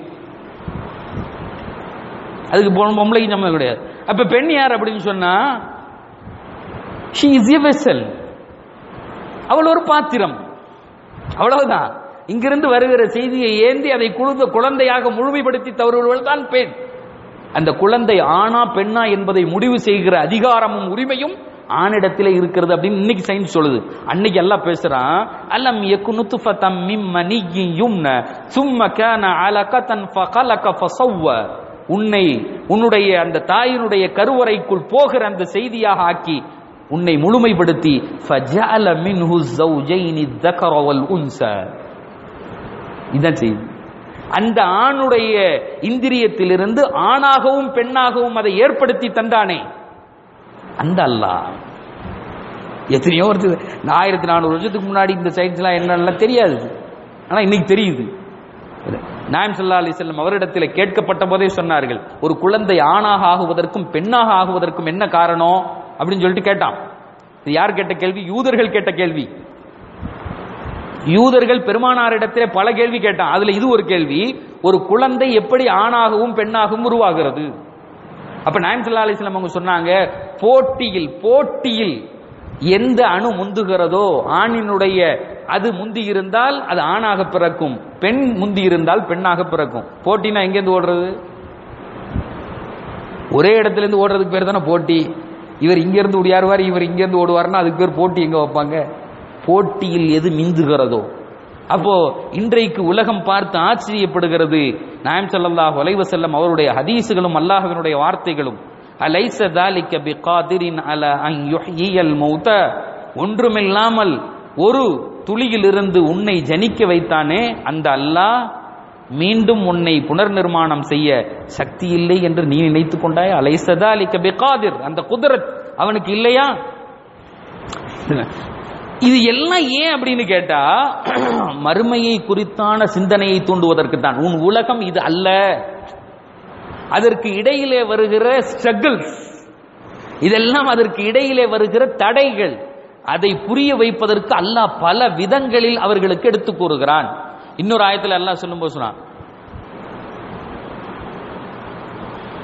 அதுக்கு பொ- பொம்பளைக்கு சம்மந்தம் கிடையாது அப்ப பெண் யார் அப்படின்னு சொன்னா she is a vessel அவள் ஒரு பாத்திரம் அவ்வளவுதான் இங்கிருந்து வருகிற செய்தியை ஏந்தி அதை குழுந்த குழந்தையாக முழுமைப்படுத்தி தவறுவர்கள் தான் பெண் அந்த குழந்தை ஆணா பெண்ணா என்பதை முடிவு செய்கிற அதிகாரமும் உரிமையும் ஆணிடத்திலே இருக்கிறது அப்படின்னு இன்னைக்கு சயின்ஸ் சொல்லுது அன்னைக்கு எல்லாம் பேசுறான் அலம் யகுனுத்து ஃபதம் மிம் மனியின் யும்ன சும்ம கான அலகதன் ஃபகலக ஃபசவ்வ உன்னை உன்னுடைய அந்த தாயினுடைய கருவறைக்குள் போகிற அந்த செய்தியாக ஆக்கி உன்னை முழுமைப்படுத்தி ஃபஜஅல மின்ஹு ஸௌஜைனி الذكر والانثى இதான் செய்தி அந்த ஆணுடைய இந்திரியத்திலிருந்து ஆணாகவும் பெண்ணாகவும் அதை ஏற்படுத்தி தந்தானே அந்த அல்லாஹ் எத்தனையோ வருது ஆயிரத்தி நானூறு வருஷத்துக்கு முன்னாடி இந்த சயின்ஸ்லாம் என்னெல்லாம் தெரியாது ஆனா இன்னைக்கு தெரியுது நாயம் சல்லா அலி செல்லம் அவரிடத்தில் கேட்கப்பட்ட போதே சொன்னார்கள் ஒரு குழந்தை ஆணாக ஆகுவதற்கும் பெண்ணாக ஆகுவதற்கும் என்ன காரணம் அப்படின்னு சொல்லிட்டு கேட்டான் இது யார் கேட்ட கேள்வி யூதர்கள் கேட்ட கேள்வி யூதர்கள் பெருமானாரிடத்திலே பல கேள்வி கேட்டான் அதுல இது ஒரு கேள்வி ஒரு குழந்தை எப்படி ஆணாகவும் பெண்ணாகவும் உருவாகிறது அப்ப நாயம் சல்லா அலிஸ்லாம் அவங்க சொன்னாங்க போட்டியில் போட்டியில் எந்த அணு முந்துகிறதோ ஆணினுடைய அது முந்தி இருந்தால் அது ஆணாக பிறக்கும் பெண் முந்தி இருந்தால் பெண்ணாக பிறக்கும் போட்டினா எங்கேருந்து ஓடுறது ஒரே இடத்துல இருந்து ஓடுறதுக்கு பேர் தானே போட்டி இவர் இங்க இருந்து ஓடியாருவார் இவர் இங்க இருந்து ஓடுவார்னா அதுக்கு பேர் போட்டி எங்க வைப்பாங்க போட்டியில் எது மிந்துகிறதோ அப்போ இன்றைக்கு உலகம் பார்த்து ஆச்சரியப்படுகிறது நாயம் ஸல்லல்லாஹு அலைஹி வஸல்லம் அவருடைய ஹதீஸுகளும் அல்லாஹ்வினுடைய வார்த்தைகளும் அலைஸ தாலிக பிகாதிரின் அல அன் யுஹ்யியல் மௌத ஒன்றுமில்லாமல் ஒரு துளியிலிருந்து உன்னை ஜனிக்க வைத்தானே அந்த அல்லாஹ் மீண்டும் உன்னை புனர் நிர்மாணம் செய்ய சக்தி இல்லை என்று நீ நினைத்துக் கொண்டாய் அலைசதா அலிக்க பிகாதிர் அந்த குதிரத் அவனுக்கு இல்லையா இது எல்லாம் ஏன் அப்படின்னு கேட்டா மறுமையை குறித்தான சிந்தனையை தூண்டுவதற்கு தான் உன் உலகம் இது அல்ல அதற்கு இடையிலே வருகிற ஸ்ட்ரகிள்ஸ் இதெல்லாம் அதற்கு இடையிலே வருகிற தடைகள் அதை புரிய வைப்பதற்கு அல்லாஹ் பல விதங்களில் அவர்களுக்கு எடுத்து கூறுகிறான் இன்னொரு ஆயத்தில் அல்லாஹ் சொல்லும்போது சொன்னான்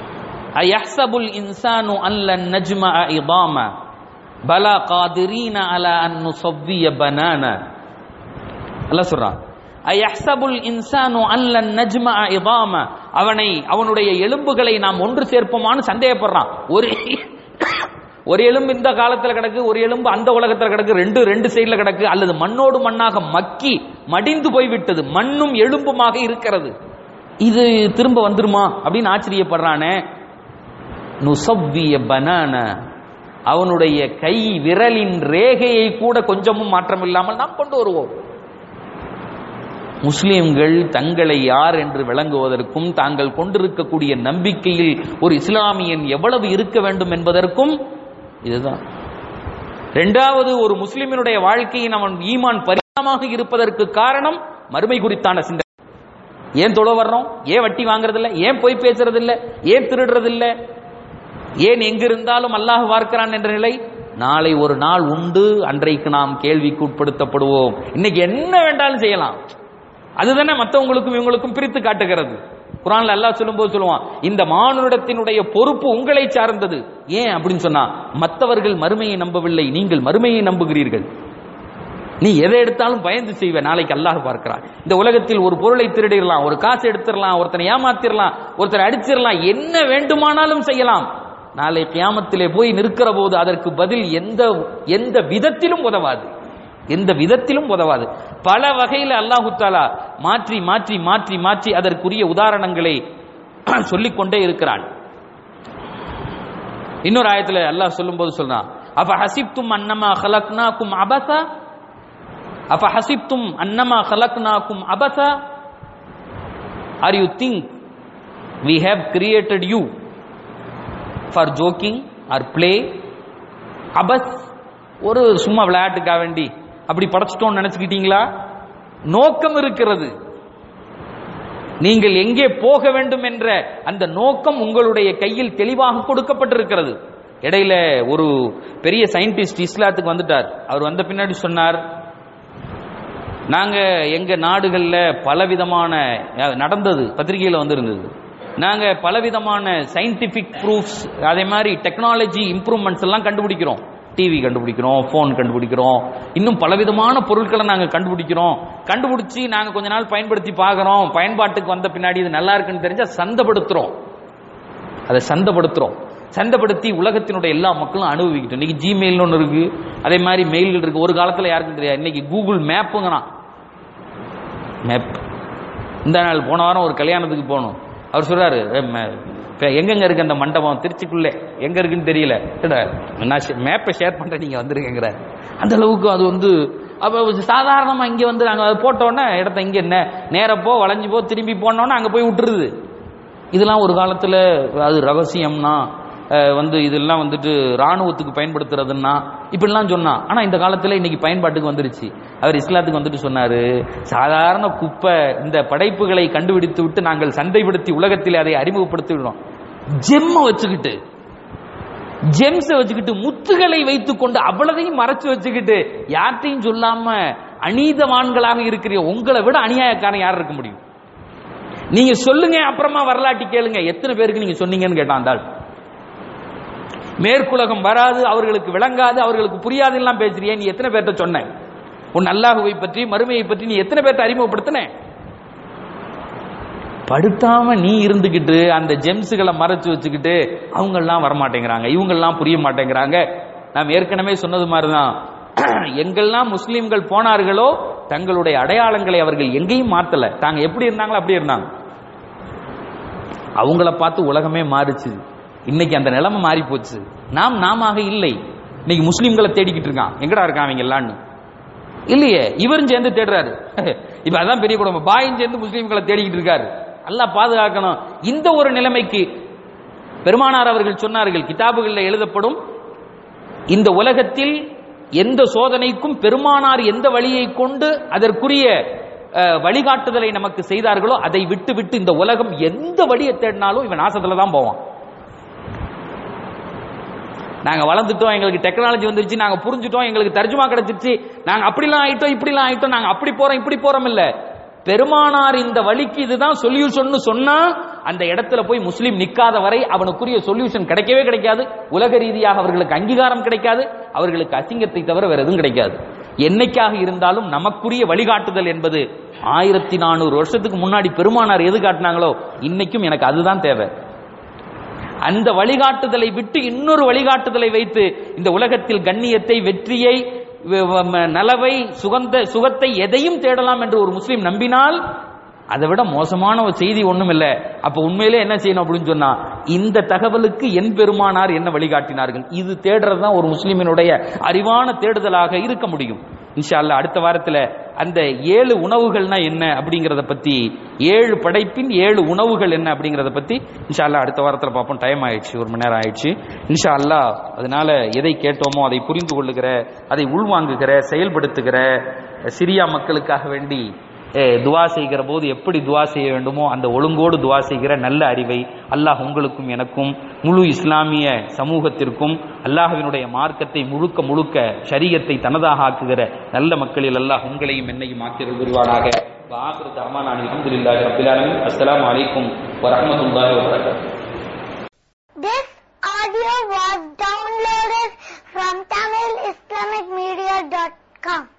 அயஹ்சபுல் இன்சானு அல்லன் நஜ்மஅ இதாம பலா காதிரீன அலா அன் நுஸவ்விய பனான அல்லாஹ் சொல்றான் அயஹ்சபுல் இன்சானு அல்லன் நஜ்மஅ இதாம அவனை அவனுடைய எலும்புகளை நாம் ஒன்று சேர்ப்போமான்னு சந்தேகப்படுறான் ஒரு ஒரு எலும்பு இந்த காலத்துல கிடக்கு ஒரு எலும்பு அந்த உலகத்துல கிடக்கு ரெண்டு ரெண்டு சைடுல கிடக்கு அல்லது மண்ணோடு மண்ணாக மக்கி மடிந்து போய் விட்டது மண்ணும் எலும்புமாக இருக்கிறது இது திரும்ப வந்துருமா அப்படின்னு ஆச்சரியப்படுறானே நுசவ்விய பனான அவனுடைய கை விரலின் ரேகையை கூட கொஞ்சமும் மாற்றம் இல்லாமல் நாம் கொண்டு வருவோம் முஸ்லிம்கள் தங்களை யார் என்று விளங்குவதற்கும் தாங்கள் கொண்டிருக்கக்கூடிய நம்பிக்கையில் ஒரு இஸ்லாமியன் எவ்வளவு இருக்க வேண்டும் என்பதற்கும் இதுதான் இரண்டாவது ஒரு முஸ்லிமினுடைய வாழ்க்கையின் அவன் ஈமான் பரிணாமமாக இருப்பதற்கு காரணம் மறுமை குறித்தான சிந்தனை ஏன் தொழ வர்றோம் ஏன் வட்டி வாங்குறது இல்ல ஏன் பொய் பேசுறது இல்ல ஏன் திருடுறது இல்ல ஏன் எங்க இருந்தாலும் அல்லாஹ் பார்க்கிறான் என்ற நிலை நாளை ஒரு நாள் உண்டு அன்றைக்கு நாம் கேள்விக்கு உட்படுத்தப்படுவோம் இன்னைக்கு என்ன வேண்டாலும் செய்யலாம் அதுதானே மற்றவங்களுக்கும் இவங்களுக்கும் பிரித்து காட்டுகிறது குரான்ல அல்லாஹ் சொல்லும்போது சொல்லுவான் இந்த மானுடத்தினுடைய பொறுப்பு உங்களை சார்ந்தது ஏன் அப்படின்னு சொன்னா மற்றவர்கள் மறுமையை நம்பவில்லை நீங்கள் மறுமையை நம்புகிறீர்கள் நீ எதை எடுத்தாலும் பயந்து செய்வ நாளைக்கு அல்லாஹ் பார்க்கிறான் இந்த உலகத்தில் ஒரு பொருளை திருடிடலாம் ஒரு காசு எடுத்துடலாம் ஒருத்தனை ஏமாத்திரலாம் ஒருத்தனை அடிச்சிடலாம் என்ன வேண்டுமானாலும் செய்யலாம் நாளை கியாமத்திலே போய் நிற்கிற போது அதற்கு பதில் எந்த எந்த விதத்திலும் உதவாது எந்த விதத்திலும் உதவாது பல வகையில் அல்லாஹு தாலா மாற்றி மாற்றி மாற்றி மாற்றி அதற்குரிய உதாரணங்களை சொல்லிக் கொண்டே இருக்கிறான் இன்னொரு ஆயத்துல அல்லாஹ் சொல்லும்போது சொல்றான் அப்ப ஹசிப்தும் அன்னமா ஹலக்னாக்கும் அபசா அப்ப ஹசிப்தும் அன்னமா ஹலக்னாக்கும் அபசா are you think we have created you for joking or play அபஸ் ஒரு சும்மா விளையாட்டுக்காக வேண்டி அப்படி படைச்சிட்டோம்னு நினைச்சுக்கிட்டீங்களா நோக்கம் இருக்கிறது நீங்கள் எங்கே போக வேண்டும் என்ற அந்த நோக்கம் உங்களுடைய கையில் தெளிவாக கொடுக்கப்பட்டிருக்கிறது இடையில ஒரு பெரிய சயின்டிஸ்ட் இஸ்லாத்துக்கு வந்துட்டார் அவர் வந்த பின்னாடி சொன்னார் நாங்க எங்க நாடுகள்ல பலவிதமான நடந்தது பத்திரிகையில வந்திருந்தது நாங்க பலவிதமான சயின்டிபிக் ப்ரூஃப்ஸ் அதே மாதிரி டெக்னாலஜி இம்ப்ரூவ்மெண்ட்ஸ் எல்லாம் கண்டுபிடிக்கிறோம் டிவி கண்டுபிடிக்கிறோம் ஃபோன் கண்டுபிடிக்கிறோம் இன்னும் பலவிதமான பொருட்களை நாங்கள் கண்டுபிடிக்கிறோம் கண்டுபிடிச்சி நாங்கள் கொஞ்ச நாள் பயன்படுத்தி பார்க்குறோம் பயன்பாட்டுக்கு வந்த பின்னாடி இது நல்லா இருக்குன்னு தெரிஞ்சால் சந்தைப்படுத்துறோம் அதை சந்தைப்படுத்துறோம் சந்தைப்படுத்தி உலகத்தினுடைய எல்லா மக்களும் அனுபவிக்கிட்டோம் இன்னைக்கு ஜிமெயில்னு ஒன்று இருக்கு அதே மாதிரி மெயில்கள் இருக்கு ஒரு காலத்தில் யாருக்கும் தெரியாது இன்னைக்கு கூகுள் மேப்புங்கிறான் மேப் இந்த நாள் போன வாரம் ஒரு கல்யாணத்துக்கு போகணும் அவர் சொல்றாரு எங்கெங்க இருக்கு அந்த மண்டபம் திருச்சிக்குள்ளே எங்க இருக்குன்னு தெரியல நான் மேப்பை ஷேர் பண்றேன் நீங்க வந்துருக்கேங்கிற அந்த அளவுக்கு அது வந்து அப்போ சாதாரணமா இங்க வந்து நாங்க போட்டோன்னே இடத்த இங்க என்ன நேரப்போ வளைஞ்சு போ திரும்பி போனோன்னே அங்க போய் விட்டுருது இதெல்லாம் ஒரு காலத்துல அது ரகசியம்னா வந்து இதெல்லாம் வந்துட்டு ராணுவத்துக்கு பயன்படுத்துறதுன்னா இப்படிலாம் சொன்னான் ஆனா இந்த காலத்துல இன்னைக்கு பயன்பாட்டுக்கு வந்துருச்சு அவர் இஸ்லாத்துக்கு வந்துட்டு சொன்னாரு சாதாரண குப்பை இந்த படைப்புகளை கண்டுபிடித்து விட்டு நாங்கள் சந்தைப்படுத்தி உலகத்தில் அதை அறிமுகப்படுத்தி விடுறோம் ஜெம்ம வச்சுக்கிட்டு ஜெம்ஸை வச்சுக்கிட்டு முத்துகளை வைத்துக் கொண்டு அவ்வளதையும் மறைச்சு வச்சுக்கிட்டு யார்ட்டையும் சொல்லாம அநீதவான்களாக இருக்கிற உங்களை விட அநியாயக்காரன் யார் இருக்க முடியும் நீங்க சொல்லுங்க அப்புறமா வரலாட்டி கேளுங்க எத்தனை பேருக்கு நீங்க சொன்னீங்கன்னு கேட்டான் அந்த மேற்குலகம் வராது அவர்களுக்கு விளங்காது அவர்களுக்கு புரியாது எல்லாம் பேசுறியே நீ எத்தனை பேர்ட்ட சொன்ன உன் அல்லாஹுவை பற்றி மறுமையை பற்றி நீ எத்தனை பேர்ட்ட அறிமுகப்படுத்தின படுத்தாம நீ இருந்துகிட்டு அந்த ஜெம்ஸுகளை மறைச்சு வச்சுக்கிட்டு அவங்க எல்லாம் வரமாட்டேங்கிறாங்க இவங்க எல்லாம் புரிய மாட்டேங்கிறாங்க நாம் ஏற்கனவே சொன்னது மாதிரிதான் எங்கெல்லாம் முஸ்லிம்கள் போனார்களோ தங்களுடைய அடையாளங்களை அவர்கள் எங்கேயும் மாத்தல தாங்க எப்படி இருந்தாங்களோ அப்படி இருந்தாங்க அவங்கள பார்த்து உலகமே மாறுச்சு இன்னைக்கு அந்த நிலைமை மாறி போச்சு நாம் நாம இல்லை இன்னைக்கு முஸ்லிம்களை தேடிக்கிட்டு இருக்கான் எங்கடா இருக்கான் அவங்க எல்லான்னு இல்லையே இவரும் சேர்ந்து தேடுறாரு இப்ப அதான் பெரிய குடும்பம் பாயும் சேர்ந்து முஸ்லிம்களை தேடிக்கிட்டு இருக்காரு நல்லா பாதுகாக்கணும் இந்த ஒரு நிலைமைக்கு பெருமானார் அவர்கள் சொன்னார்கள் கிதாபுகளில் எழுதப்படும் இந்த உலகத்தில் எந்த சோதனைக்கும் பெருமானார் எந்த வழியை கொண்டு அதற்குரிய வழிகாட்டுதலை நமக்கு செய்தார்களோ அதை விட்டு விட்டு இந்த உலகம் எந்த வழியை தேடினாலும் இவன் நாசத்துல தான் போவான் நாங்க வளர்ந்துட்டோம் எங்களுக்கு டெக்னாலஜி வந்துருச்சு நாங்க புரிஞ்சுட்டோம் எங்களுக்கு தர்ஜுமா கிடைச்சிருச்சு நாங்க அப்படிலாம் ஆயிட்டோம் இப்படிலாம் ஆயிட்டோம் நாங்க அப்படி போறோம் இப்படி போறோம் இல்ல பெருமானார் இந்த வழிக்கு இதுதான் சொல்யூஷன் சொன்னா அந்த இடத்துல போய் முஸ்லீம் நிக்காத வரை அவனுக்குரிய சொல்யூஷன் கிடைக்கவே கிடைக்காது உலக ரீதியாக அவர்களுக்கு அங்கீகாரம் கிடைக்காது அவர்களுக்கு அசிங்கத்தை தவிர வேற எதுவும் கிடைக்காது என்னைக்காக இருந்தாலும் நமக்குரிய வழிகாட்டுதல் என்பது ஆயிரத்தி நானூறு வருஷத்துக்கு முன்னாடி பெருமானார் எது காட்டினாங்களோ இன்னைக்கும் எனக்கு அதுதான் தேவை அந்த வழிகாட்டுதலை விட்டு இன்னொரு வழிகாட்டுதலை வைத்து இந்த உலகத்தில் கண்ணியத்தை வெற்றியை வ- வ- நலவை சுகந்த சுகத்தை எதையும் தேடலாம் என்று ஒரு முஸ்லீம் நம்பினால் அதை விட மோசமான ஒரு செய்தி ஒண்ணும் இல்ல அப்ப உண்மையிலே என்ன செய்யணும் அப்படின்னு சொன்னா இந்த தகவலுக்கு என் பெருமானார் என்ன வழிகாட்டினார்கள் இது தேடுறது தான் ஒரு முஸ்லிமினுடைய அறிவான தேடுதலாக இருக்க முடியும் இன்ஷா அல்லாஹ் அடுத்த வாரத்துல அந்த ஏழு உணவுகள்னா என்ன அப்படிங்கறத பத்தி ஏழு படைப்பின் ஏழு உணவுகள் என்ன அப்படிங்கறத பத்தி இன்ஷா அல்லாஹ் அடுத்த வாரத்துல பார்ப்போம் டைம் ஆயிடுச்சு ஒரு மணி நேரம் ஆயிடுச்சு இன்ஷா அல்லாஹ் அதனால எதை கேட்டோமோ அதை புரிந்து கொள்ளுகிற அதை உள்வாங்குகிற செயல்படுத்துகிற சிரியா மக்களுக்காக வேண்டி அஹ், துவா செய்கிற போது எப்படி துவா செய்ய வேண்டுமோ அந்த ஒழுங்கோடு துவா செய்கிற நல்ல அறிவை அல்லாஹ் உங்களுக்கும் எனக்கும் முழு இஸ்லாமிய சமூகத்திற்கும் அல்லாஹ்வினுடைய மார்க்கத்தை முழுக்க முழுக்க ஷரியத்தை தனதாக ஆக்குகிற நல்ல மக்களில் அல்லாஹ் உங்களையும் என்னையும் ஆக்கியர்கள் புரிவானாக وآخر دعوانا أن الحمد لله رب العالمين السلام عليكم ورحمة الله وبركاته This audio was downloaded from TamilIslamicMedia.com.